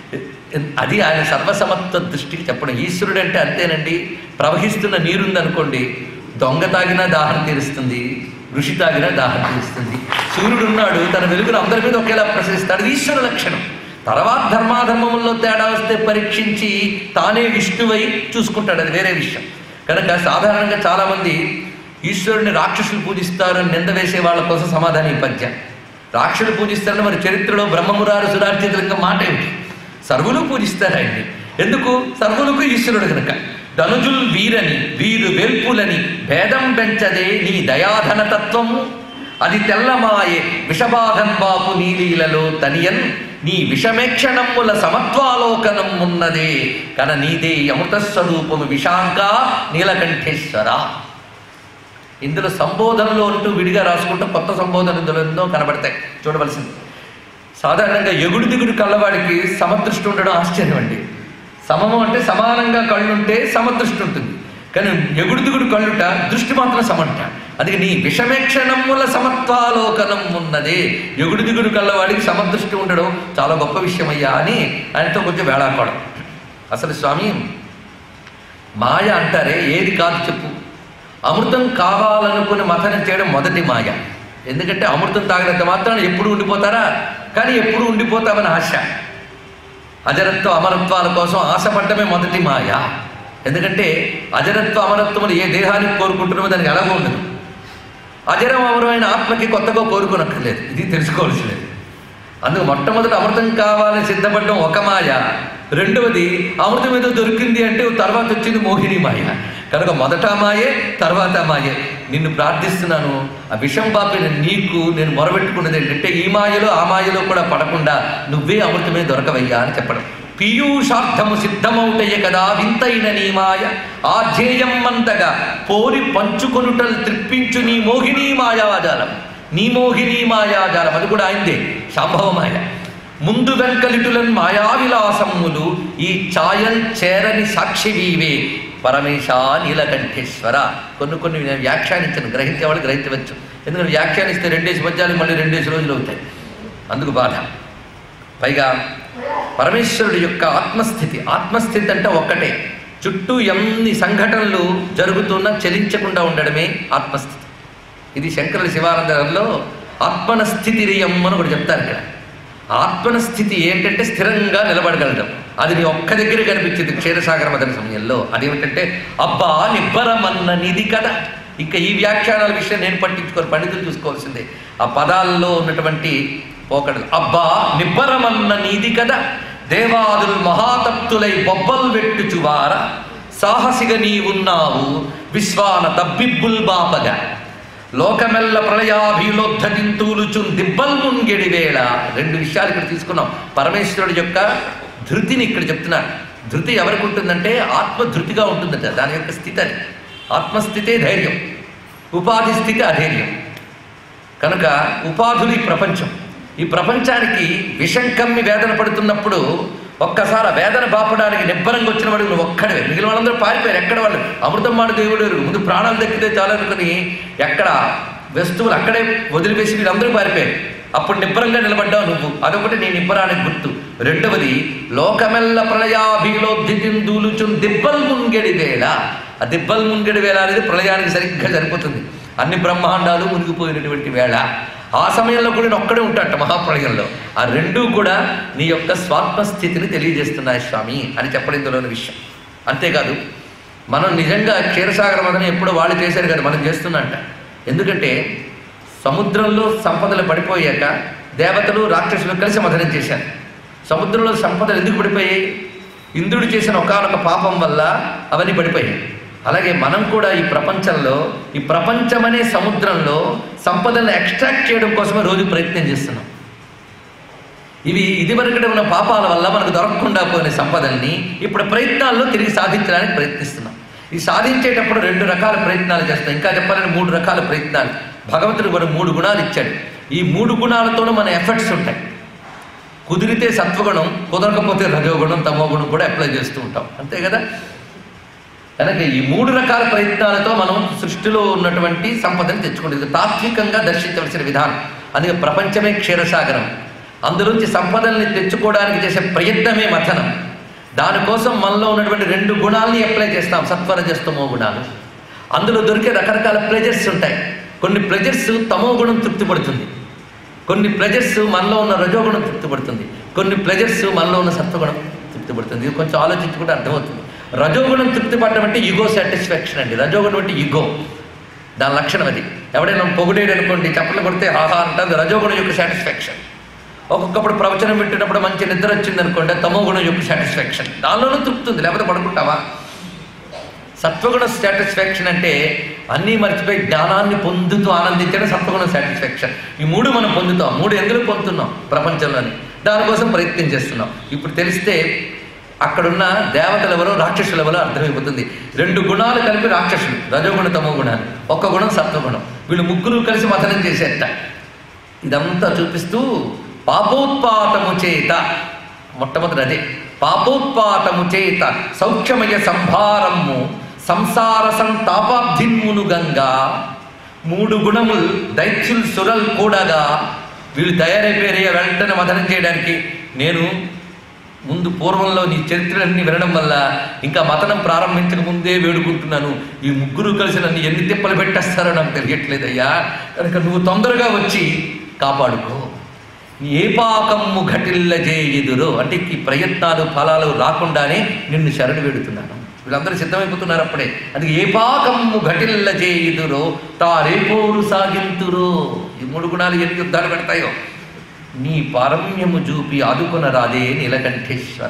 అది ఆయన సర్వసమత్వ దృష్టికి చెప్పడం ఈశ్వరుడు అంటే అంతేనండి ప్రవహిస్తున్న నీరుందనుకోండి దొంగ తాగినా దాహం తీరుస్తుంది ఋషి తాగినా దాహం తీరుస్తుంది సూర్యుడు ఉన్నాడు తన వెలుగును అందరి మీద ఒకేలా ప్రసరిస్తాడు ఇది ఈశ్వర లక్షణం తర్వాత ధర్మాధర్మముల్లో తేడా వస్తే పరీక్షించి తానే విష్ణువై చూసుకుంటాడు అది వేరే విషయం కనుక సాధారణంగా చాలామంది ఈశ్వరుని రాక్షసులు పూజిస్తారని నింద వేసే వాళ్ళ కోసం సమాధానం ఈ పద్యం రాక్షసులు పూజిస్తారని మరి చరిత్రలో బ్రహ్మమురారు సురార్చితులంగా మాట ఏమిటి సర్వులు పూజిస్తారండి ఎందుకు సర్వులకు ఈశ్వరుడు కనుక ధనుజుల్ వీరని వీరు వెల్పులని భేదం పెంచదే నీ దయాధన తత్వము అది తెల్లమాయే విషబాధం బాపు నీలీలలో తనియన్ నీ విషమేక్షణముల సమత్వాలోకనం ఉన్నదే కన నీదే అమృత స్వరూపము విశాంక నీలకంఠేశ్వర ఇందులో సంబోధనలో అంటూ విడిగా రాసుకుంటూ కొత్త సంబోధన ఇందులో ఎన్నో కనబడతాయి చూడవలసింది సాధారణంగా ఎగుడు దిగుడు కళ్ళవాడికి సమదృష్టి ఉండడం ఆశ్చర్యం అండి సమము అంటే సమానంగా కళ్ళుంటే సమదృష్టి ఉంటుంది కానీ ఎగుడు దిగుడు కళ్ళుట దృష్టి మాత్రం సమంట అందుకే నీ విషమేక్షణముల సమత్వాలోకనం ఉన్నదే ఎగుడు దిగుడు కళ్ళవాడికి సమదృష్టి ఉండడం చాలా గొప్ప విషయం అయ్యా అని ఆయనతో కొంచెం వేళాకోవడం అసలు స్వామి మాయ అంటారే ఏది కాదు చెప్పు అమృతం కావాలనుకుని మథనం చేయడం మొదటి మాయ ఎందుకంటే అమృతం తాగినంత మాత్రాన ఎప్పుడు ఉండిపోతారా కానీ ఎప్పుడు ఉండిపోతామని ఆశ అజరత్వ అమరత్వాల కోసం ఆశపడ్డమే మొదటి మాయ ఎందుకంటే అజరత్వ అమరత్వములు ఏ దేహానికి కోరుకుంటున్నామో దానికి ఎలాగో ఉండదు అజరం అమరమైన ఆత్మకి కొత్తగా కోరుకోనక్కర్లేదు ఇది తెలుసుకోవాల్సినది అందుకు మొట్టమొదటి అమృతం కావాలని సిద్ధపడడం ఒక మాయ రెండవది అమృతం ఏదో దొరికింది అంటే తర్వాత వచ్చింది మోహిని మాయ కనుక మొదట మాయే తర్వాత మాయే నిన్ను ప్రార్థిస్తున్నాను ఆ విషం పాపిన నీకు నేను మొరబెట్టుకున్నది ఏంటంటే ఈ మాయలో ఆ మాయలో కూడా పడకుండా నువ్వే అమృతమే దొరకవయ్యా అని చెప్పడం పీయూషార్థము సిద్ధమౌటయ్య కదా వింతైన నీ మాయ ఆధ్యేయం మంతగా పోరి పంచుకొనుటలు త్రిప్పించు నీ మోహిని మాయాజాలం నీ మోహిని మాయాజాలం అది కూడా ఆయనదే శాంభవ మాయ ముందు వెంకలిటులన్ మాయావిలాసమ్ములు ఈ ఛాయల్ చేరని సాక్షి వీవే పరమేశ నీలకంఠేశ్వర కొన్ని కొన్ని నేను వ్యాఖ్యానించను గ్రహించే వాళ్ళు గ్రహించవచ్చు ఎందుకంటే వ్యాఖ్యానిస్తే రెండేసి పద్యాలు మళ్ళీ రెండేసి రోజులు అవుతాయి అందుకు బాధ పైగా పరమేశ్వరుడి యొక్క ఆత్మస్థితి ఆత్మస్థితి అంటే ఒక్కటే చుట్టూ ఎన్ని సంఘటనలు జరుగుతున్నా చలించకుండా ఉండడమే ఆత్మస్థితి ఇది శంకరుల శివానందలో ఆత్మన స్థితి రియం అని ఒకటి చెప్తారు ఇక్కడ ఆత్మన స్థితి ఏంటంటే స్థిరంగా నిలబడగలడం అది నీ ఒక్క దగ్గర కనిపించింది క్షీరసాగర మదన సమయంలో అదేమిటంటే అబ్బా నిబ్బరమన్న నిధి కదా ఇంకా ఈ వ్యాఖ్యానాల విషయం నేను పట్టించుకొని పండితులు చూసుకోవాల్సిందే ఆ పదాల్లో ఉన్నటువంటి పోకడలు అబ్బా నిబ్బరమన్న నీది కదా దేవాదులు మహాతప్తులై బొబ్బలు వెట్టుచువార సాహసిగా నీవున్నావు విశ్వాన తబ్బిబ్బుల్ బాపగా లోకమెల్ల ప్రళయాభిలోద్ధతింతూలుచున్ దిబ్బల్ ముంగెడి వేళ రెండు విషయాలు ఇక్కడ తీసుకున్నాం పరమేశ్వరుడు యొక్క ధృతిని ఇక్కడ చెప్తున్నారు ధృతి ఎవరికి ఉంటుందంటే ఆత్మ ధృతిగా ఉంటుందట దాని యొక్క స్థితి అది ఆత్మస్థితే ధైర్యం ఉపాధి స్థితి అధైర్యం కనుక ఉపాధులు ఈ ప్రపంచం ఈ ప్రపంచానికి విషం కమ్మి వేదన పడుతున్నప్పుడు ఒక్కసారి ఆ వేదన బాపడానికి నిబ్బరంగా వచ్చిన వాడు నువ్వు ఒక్కడే మిగిలిన వాళ్ళందరూ పారిపోయారు ఎక్కడ వాళ్ళు అమృతం మాట దేవుడు ఎరుగు. ముందు ప్రాణాలు దక్కితే చాలు అనుకుని ఎక్కడ వస్తువులు అక్కడే వదిలివేసి వీళ్ళందరూ పారిపోయారు అప్పుడు నిబ్బరంగా నిలబడ్డావు నువ్వు అదొకటి నీ నిబ్బరానికి గుర్తు రెండవది లోకమెల్ల ప్రళయాభిలోద్ధితిందూలుచున్ దిబ్బల్ ముంగెడి వేళ ఆ దిబ్బల్ ముంగెడి వేళ అనేది ప్రళయానికి సరిగ్గా సరిపోతుంది అన్ని బ్రహ్మాండాలు మునిగిపోయినటువంటి వేళ ఆ సమయంలో కూడా నేను ఒక్కడే ఉంటాట మహాప్రళయంలో ఆ రెండూ కూడా నీ యొక్క స్వాత్మ స్థితిని తెలియజేస్తున్నాయి స్వామి అని చెప్పడం ఇందులోని విషయం అంతేకాదు మనం నిజంగా క్షీరసాగర మదన ఎప్పుడు వాళ్ళు చేశారు కదా మనం చేస్తున్నట్ట ఎందుకంటే సముద్రంలో సంపదలు పడిపోయాక దేవతలు రాక్షసులు కలిసి మదనం చేశారు సముద్రంలో సంపదలు ఎందుకు పడిపోయాయి ఇంద్రుడు చేసిన ఒకానొక పాపం వల్ల అవన్నీ పడిపోయాయి అలాగే మనం కూడా ఈ ప్రపంచంలో ఈ ప్రపంచం అనే సముద్రంలో సంపదలను ఎక్స్ట్రాక్ట్ చేయడం కోసమే రోజు ప్రయత్నం చేస్తున్నాం ఇవి ఇదివరకటి ఉన్న పాపాల వల్ల మనకు దొరకకుండా పోయిన సంపదల్ని ఇప్పుడు ప్రయత్నాల్లో తిరిగి సాధించడానికి ప్రయత్నిస్తున్నాం ఈ సాధించేటప్పుడు రెండు రకాల ప్రయత్నాలు చేస్తాం ఇంకా చెప్పాలంటే మూడు రకాల ప్రయత్నాలు భగవంతుడు మనకు మూడు గుణాలు ఇచ్చాడు ఈ మూడు గుణాలతోనూ మన ఎఫర్ట్స్ ఉంటాయి కుదిరితే సత్వగుణం కుదరకపోతే రజోగుణం తమోగుణం కూడా అప్లై చేస్తూ ఉంటాం అంతే కదా కనుక ఈ మూడు రకాల ప్రయత్నాలతో మనం సృష్టిలో ఉన్నటువంటి సంపదను తెచ్చుకుంటుంది తాత్వికంగా దర్శించవలసిన విధానం అందుకే ప్రపంచమే క్షీరసాగరం అందులోంచి సంపదల్ని తెచ్చుకోవడానికి చేసే ప్రయత్నమే మథనం దానికోసం మనలో ఉన్నటువంటి రెండు గుణాలని అప్లై చేస్తాం సత్వరజస్తమో గుణాలు అందులో దొరికే రకరకాల ప్లెజర్స్ ఉంటాయి కొన్ని ప్లెజర్స్ తమో గుణం తృప్తిపడుతుంది కొన్ని ప్లెజర్స్ మనలో ఉన్న రజోగుణం తృప్తిపడుతుంది కొన్ని ప్లెజర్స్ మనలో ఉన్న సత్వగుణం తృప్తిపడుతుంది ఇది కొంచెం ఆలోచించుకుంటే అర్థమవుతుంది రజోగుణం తృప్తిపడడం అంటే ఈగో సాటిస్ఫాక్షన్ అండి రజోగుణం అంటే ఈగో దాని లక్షణం అది ఎవడైనా పొగిడేడు అనుకోండి చప్పట్లు కొడితే ఆహా అంటుంది రజోగుణం యొక్క సాటిస్ఫాక్షన్ ఒక్కొక్కప్పుడు ప్రవచనం వింటున్నప్పుడు మంచి నిద్ర వచ్చింది అనుకోండి తమో గుణం యొక్క సాటిస్ఫాక్షన్ దానిలోనూ తృప్తి ఉంది లేకపోతే పడుకుంటావా సత్వగుణ సాటిస్ఫాక్షన్ అంటే అన్నీ మర్చిపోయి జ్ఞానాన్ని పొందుతూ ఆనందించడం సత్వగుణ సాటిస్ఫాక్షన్ ఈ మూడు మనం పొందుతాం మూడు ఎందుకు పొందుతున్నాం ప్రపంచంలోని దానికోసం ప్రయత్నం చేస్తున్నాం ఇప్పుడు తెలిస్తే అక్కడున్న దేవతలు ఎవరో రాక్షసులు ఎవరో అర్థమైపోతుంది రెండు గుణాలు కలిపి రాక్షసులు రజోగుణ తమో గుణాలు ఒక్క గుణం సత్వగుణం వీళ్ళు ముగ్గురు కలిసి మథనం చేసేట ఇదంతా చూపిస్తూ పాపోత్పాతము చేత మొట్టమొదటి అదే పాపోత్పాతము చేత సౌఖ్యమయ సంభారము సంసార సంతాపాబ్ధిన్మును గంగా మూడు గుణములు దైత్యుల్ సురల్ కూడగా వీళ్ళు తయారైపోయారు వెంటనే మదనం చేయడానికి నేను ముందు పూర్వంలో నీ చరిత్రలన్నీ వినడం వల్ల ఇంకా మతనం ప్రారంభించక ముందే వేడుకుంటున్నాను ఈ ముగ్గురు కలిసి నన్ను ఎన్ని తిప్పలు పెట్టేస్తారో నాకు తెలియట్లేదయ్యా కనుక నువ్వు తొందరగా వచ్చి కాపాడుకో ఏ పాకమ్ము ఘటిల్ల చేయుదురో అంటే ఈ ప్రయత్నాలు ఫలాలు రాకుండానే నిన్ను శరణు వేడుతున్నాను వీళ్ళందరూ సిద్ధమైపోతున్నారు అప్పుడే అది ఏ పాకమ్ము ఘటిల్ల చేయుదురో తారేపోరు సాగింతురో ఈ మూడు గుణాలు ఎన్ని యుద్ధాలు పెడతాయో నీ పారమ్యము చూపి ఆదుకొన రాదే నీలకంఠేశ్వర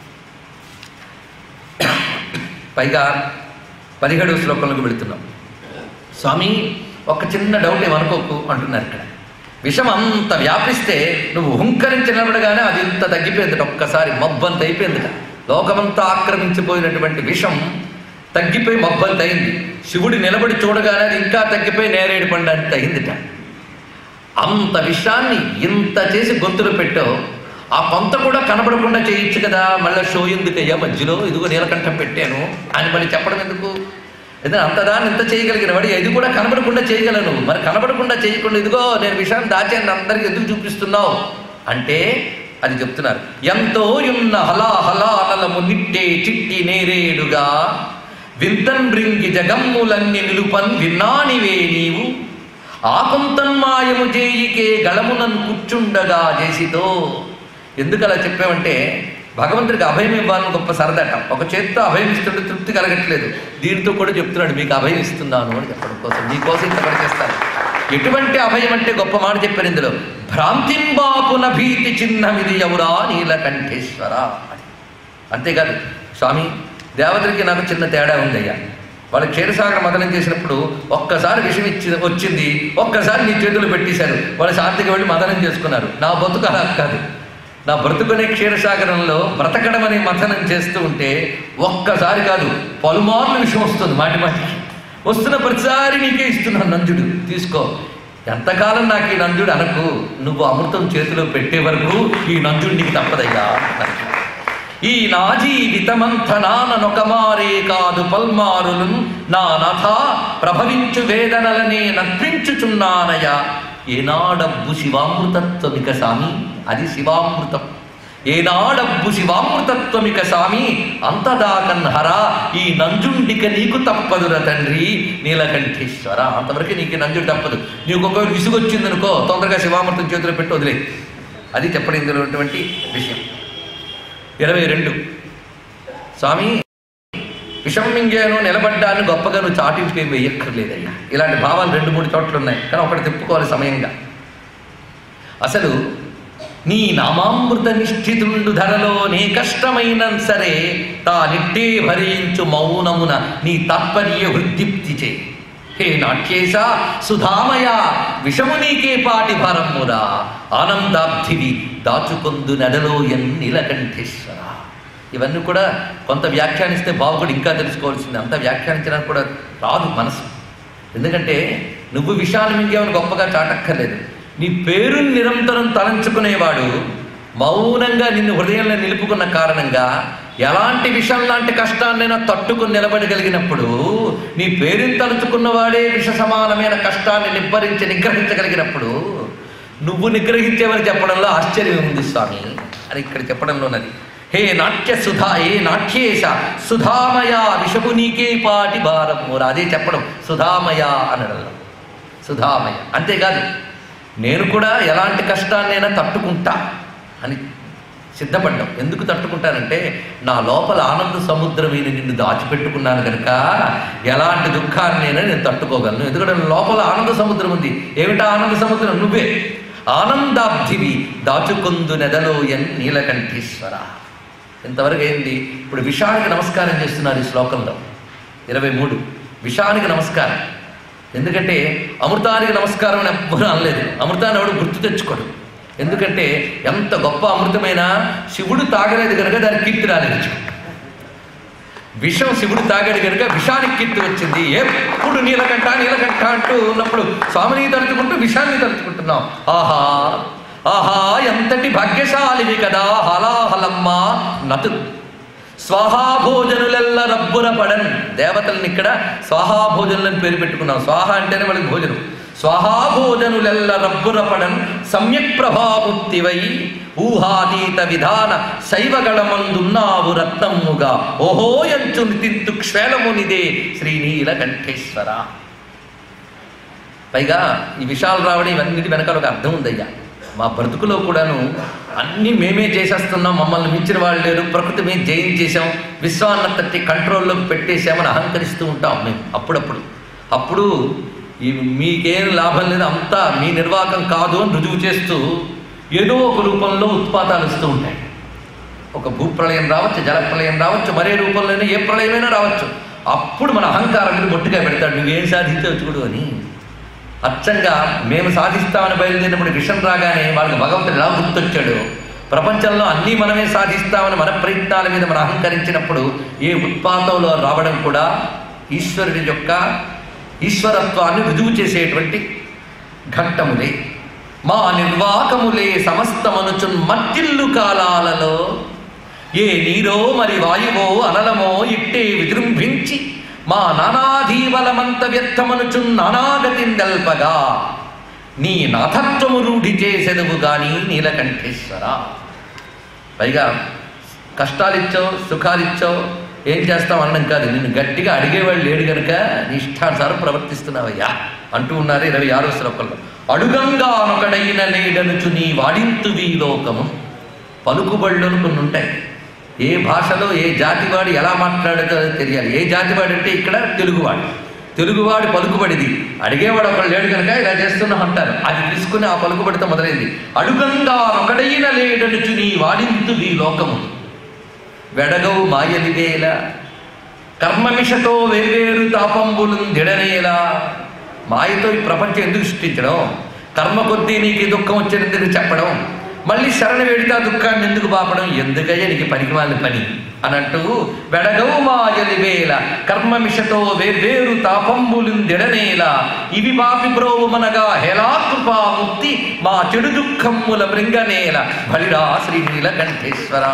పైగా పదిహేడవ శ్లోకంలోకి వెళుతున్నాం స్వామి ఒక చిన్న డౌట్ ఏమనుకోకు అంటున్నారు ఇక్కడ విషం అంత వ్యాపిస్తే నువ్వు హుంకరించి నిలబడగానే అది ఇంత తగ్గిపోయింది ఒక్కసారి మబ్బంత అయిపోయిందిట లోకమంతా ఆక్రమించిపోయినటువంటి విషం తగ్గిపోయి మబ్బంత అయింది శివుడు నిలబడి చూడగానే అది ఇంకా తగ్గిపోయి నేరేడు పండు అంత అయిందిట అంత విషయాన్ని ఇంత చేసి గొంతులు పెట్టావు ఆ కొంత కూడా కనబడకుండా చేయొచ్చు కదా మళ్ళీ షో ఎందుకయ్యా మధ్యలో ఇదిగో నీలకంఠం పెట్టాను అని మళ్ళీ చెప్పడం ఎందుకు ఎందుకంటే అంతదాన్ని ఇంత చేయగలిగిన వాడు ఇది కూడా కనబడకుండా చేయగలను మరి కనబడకుండా చేయకుండా ఇదిగో నేను విషయాన్ని దాచాను అందరికి ఎందుకు చూపిస్తున్నావు అంటే అది చెప్తున్నారు ఎంతో యున్న హలా హలా అనలము నిట్టే చిట్టి నేరేడుగా వింతన్ రింగి జగమ్ములన్ని నిలుపన్ విన్నానివే నీవు ఆకుంతన్మాయము చేయికే గళమునన్ కూర్చుండగా చేసితో ఎందుకు అలా చెప్పామంటే భగవంతుడికి అభయం ఇవ్వాలని గొప్ప సరదట ఒక చేత్తో అభయం ఇస్తుంటే తృప్తి కలగట్లేదు దీంతో కూడా చెప్తున్నాడు మీకు అభయం ఇస్తున్నాను అని చెప్పడం కోసం మీకోసం ఇంత పని చేస్తాను ఎటువంటి అభయం అంటే గొప్ప మాట చెప్పారు ఇందులో భ్రాంతింబాపున భీతి చిహ్నమిది ఎవరా నీలకంఠేశ్వర అని అంతేకాదు స్వామి దేవతలకి నాకు చిన్న తేడా ఉందయ్యా వాళ్ళు క్షీరసాగర మదనం చేసినప్పుడు ఒక్కసారి విషయం ఇచ్చి వచ్చింది ఒక్కసారి నీ చేతులు పెట్టేశారు వాళ్ళు శాంతికి వెళ్ళి మదనం చేసుకున్నారు నా బతుకు అలా కాదు నా బ్రతుకునే క్షీరసాగరంలో బ్రతకడం అనే మథనం చేస్తూ ఉంటే ఒక్కసారి కాదు పలుమార్లు విషయం వస్తుంది మాటి మాటికి వస్తున్న ప్రతిసారి నీకే ఇస్తున్నాను నంజుడు తీసుకో ఎంతకాలం నాకు ఈ నంజుడు అనకు నువ్వు అమృతం చేతిలో పెట్టే వరకు ఈ నంజుడు నీకు తప్పదయ్యా అన్నారు. ఈ నా జీవితమంతనానొకమారే కాదు పల్మారులు నా నథ ప్రభవించు వేదనలనే నర్పించుచున్నానయ ఏనాడబ్బు శివామృతత్వమిక సామి అది శివామృతం ఏనాడబ్బు శివామృతత్వమిక సామి అంతదాకన్ హర ఈ నంజుండిక నీకు తప్పదుర తండ్రి నీలకంఠేశ్వర అంతవరకు నీకు ఈ నంజుడు తప్పదు నీకు ఒకవేళ విసుగొచ్చిందనుకో తొందరగా శివామృతం చేతిలో పెట్టి వదిలే అది చెప్పడం ఇందులో ఉన్నటువంటి విషయం ఇరవై రెండు స్వామి విషం మింగాను నిలబడ్డాను గొప్పగా నువ్వు చాటింపు ఏం వేయక్కర్లేదయ్యా ఇలాంటి భావాలు రెండు మూడు చోట్ల ఉన్నాయి కానీ ఒకటి తిప్పుకోవాలి సమయంగా అసలు నీ నామామృత నిష్ఠితుండు ధరలో నీ కష్టమైన సరే తా నిట్టే భరించు మౌనమున నీ తాత్పర్య వృద్ధిప్తి చే హే నాట్యేశ సుధామయ విషము నీకే పాటి భారమ్మురా ఆనందాబ్ధివి దాచుకొందు నడలో ఎన్ నీలకంఠేశ్వర ఇవన్నీ కూడా కొంత వ్యాఖ్యానిస్తే బాగుపడి ఇంకా తెలుసుకోవాల్సింది అంత వ్యాఖ్యానించడానికి కూడా రాదు మనసు ఎందుకంటే నువ్వు విషయాన్ని మింగేవని గొప్పగా చాటక్కర్లేదు నీ పేరుని నిరంతరం తలంచుకునేవాడు మౌనంగా నిన్ను హృదయంలో నిలుపుకున్న కారణంగా ఎలాంటి విషం లాంటి కష్టాన్నైనా తట్టుకుని నిలబడగలిగినప్పుడు నీ పేరుని తలుచుకున్నవాడే విష సమానమైన కష్టాన్ని నిబ్బరించి నిగ్రహించగలిగినప్పుడు నువ్వు నిగ్రహించేవని చెప్పడంలో ఆశ్చర్యం ఉంది స్వామి అని ఇక్కడ చెప్పడంలో ఉన్నది హే నాట్య సుధా ఏ నాట్యేశ సుధామయ విషము నీకే పాటి భారము అదే చెప్పడం సుధామయ అనడంలో సుధామయ అంతేకాదు నేను కూడా ఎలాంటి కష్టాన్నైనా తట్టుకుంటా అని సిద్ధపడ్డాం ఎందుకు తట్టుకుంటానంటే నా లోపల ఆనంద సముద్రమైన నిన్ను దాచిపెట్టుకున్నాను కనుక ఎలాంటి దుఃఖాన్నైనా నేను తట్టుకోగలను ఎందుకంటే నా లోపల ఆనంద సముద్రం ఉంది ఏమిటా ఆనంద సముద్రం నువ్వే ఆనందాబ్ధివి దాచుకొందు నెదలో ఎన్ నీలకంఠీశ్వర ఇంతవరకు ఏంది ఇప్పుడు విషానికి నమస్కారం చేస్తున్నారు ఈ శ్లోకంలో ఇరవై మూడు విషానికి నమస్కారం ఎందుకంటే అమృతానికి నమస్కారం అని ఎవ్వరూ అనలేదు అమృతాన్ని ఎవడు గుర్తు తెచ్చుకోడు ఎందుకంటే ఎంత గొప్ప అమృతమైనా శివుడు తాగలేదు కనుక దానికి కీర్తి రాలేదు విషం శివుడు తాగాడు కనుక విషానికి కీర్తి వచ్చింది ఎప్పుడు నీలకంఠ నీలకంఠ అంటూ ఉన్నప్పుడు స్వామిని తలుచుకుంటూ విషాన్ని తలుచుకుంటున్నాం ఆహా ఆహా ఎంతటి భాగ్యశాలివి కదా హలాహలమ్మ నతు స్వాహాభోజనులెల్ల రబ్బున పడన్ దేవతల్ని ఇక్కడ స్వాహాభోజనులని పేరు పెట్టుకున్నాం స్వాహ అంటేనే వాళ్ళకి భోజనం స్వాహాభోజనులెల్ల రబ్బున పడన్ సమ్యక్ ప్రభాముక్తివై ఊహాతీత విధాన శైవగళమందున్నావు రత్నమ్ముగా ఓహో ఎంచు నితిత్తు క్షేళమునిదే శ్రీనీలకంఠేశ్వర పైగా ఈ విషయాలు రావడం ఇవన్నిటి వెనకాల ఒక అర్థం ఉందయ్యా మా బ్రతుకులో కూడాను అన్నీ మేమే చేసేస్తున్నాం మమ్మల్ని మించిన వాళ్ళు లేరు ప్రకృతి మేము జయించేసాం విశ్వాన్న తట్టి కంట్రోల్లోకి పెట్టేశామని అహంకరిస్తూ ఉంటాం మేము అప్పుడప్పుడు అప్పుడు ఈ మీకేం లాభం లేదు అంతా మీ నిర్వాహకం కాదు అని రుజువు చేస్తూ ఏదో ఒక రూపంలో ఉత్పాతాలు ఇస్తూ ఉంటాయి ఒక భూప్రళయం రావచ్చు జలప్రళయం రావచ్చు మరే రూపంలోనే ఏ ప్రళయమైనా రావచ్చు అప్పుడు మన అహంకారం మీద మొట్టుగా పెడతాడు నువ్వేం సాధించవచ్చు చూడు అని అచ్చంగా మేము సాధిస్తామని బయలుదేరినప్పుడు విషం రాగానే వాళ్ళకి భగవంతుడు ఎలా గుర్తొచ్చాడు ప్రపంచంలో అన్నీ మనమే సాధిస్తామని మన ప్రయత్నాల మీద మనం అహంకరించినప్పుడు ఏ ఉత్పాతంలో రావడం కూడా ఈశ్వరుడి యొక్క ఈశ్వరత్వాన్ని రుజువు చేసేటువంటి ఘట్టములే మా నిర్వాకములే సమస్తమనుచున్ మట్టిల్లు కాలాలలో ఏ నీరో మరి వాయువో అనలమో ఇట్టే విజృంభించి మా నానాధీవలమంత వ్యర్థమనుచున్ నానాగతిందల్పగా నీ నాథత్వము రూఢి చేసెదవు గాని నీలకంఠేశ్వర పైగా కష్టాలిచ్చో సుఖాలిచ్చో ఏం చేస్తావు అనడం కాదు నిన్ను గట్టిగా అడిగేవాళ్ళు లేడు గనుక నీ ఇష్టానుసారం ప్రవర్తిస్తున్నావయ్యా అంటూ ఉన్నారు ఇరవై ఆరో శ్లోకంలో అడుగంగా ఒకడైన లేడనుచు నీ వాడింతువి లోకము పలుకుబళ్ళు అని కొన్ని ఉంటాయి ఏ భాషలో ఏ జాతివాడు ఎలా మాట్లాడదో తెలియాలి ఏ జాతివాడు అంటే ఇక్కడ తెలుగువాడు తెలుగువాడు పలుకుబడిది అడిగేవాడు ఒకడు లేడు కనుక ఇలా చేస్తున్నాం అంటారు అది తీసుకుని ఆ పలుకుబడితో మొదలైంది అడుగంగా ఒకడైన లేడనుచు నీ వాడింతువి లోకము వెడగవు మాయలివేల కర్మమిషతో వేర్వేరు తాపంబులు దిడనేలా మాయతో ఈ ప్రపంచం ఎందుకు సృష్టించడం కర్మ కొద్దీ నీకు ఈ దుఃఖం వచ్చినందుకు చెప్పడం మళ్ళీ శరణ వేడితే ఆ దుఃఖాన్ని ఎందుకు పాపడం ఎందుకయ్యా నీకు పనికి వాళ్ళ పని అన్నట్టు వెడగవు మాయలివేల కర్మమిషతో వేర్వేరు తాపంబులు దిడనేలా ఇవి పాపి బ్రోవుమనగా హేలాకృపాముక్తి మా చెడు దుఃఖముల మృంగనేల బలిరా శ్రీనీల కంఠేశ్వర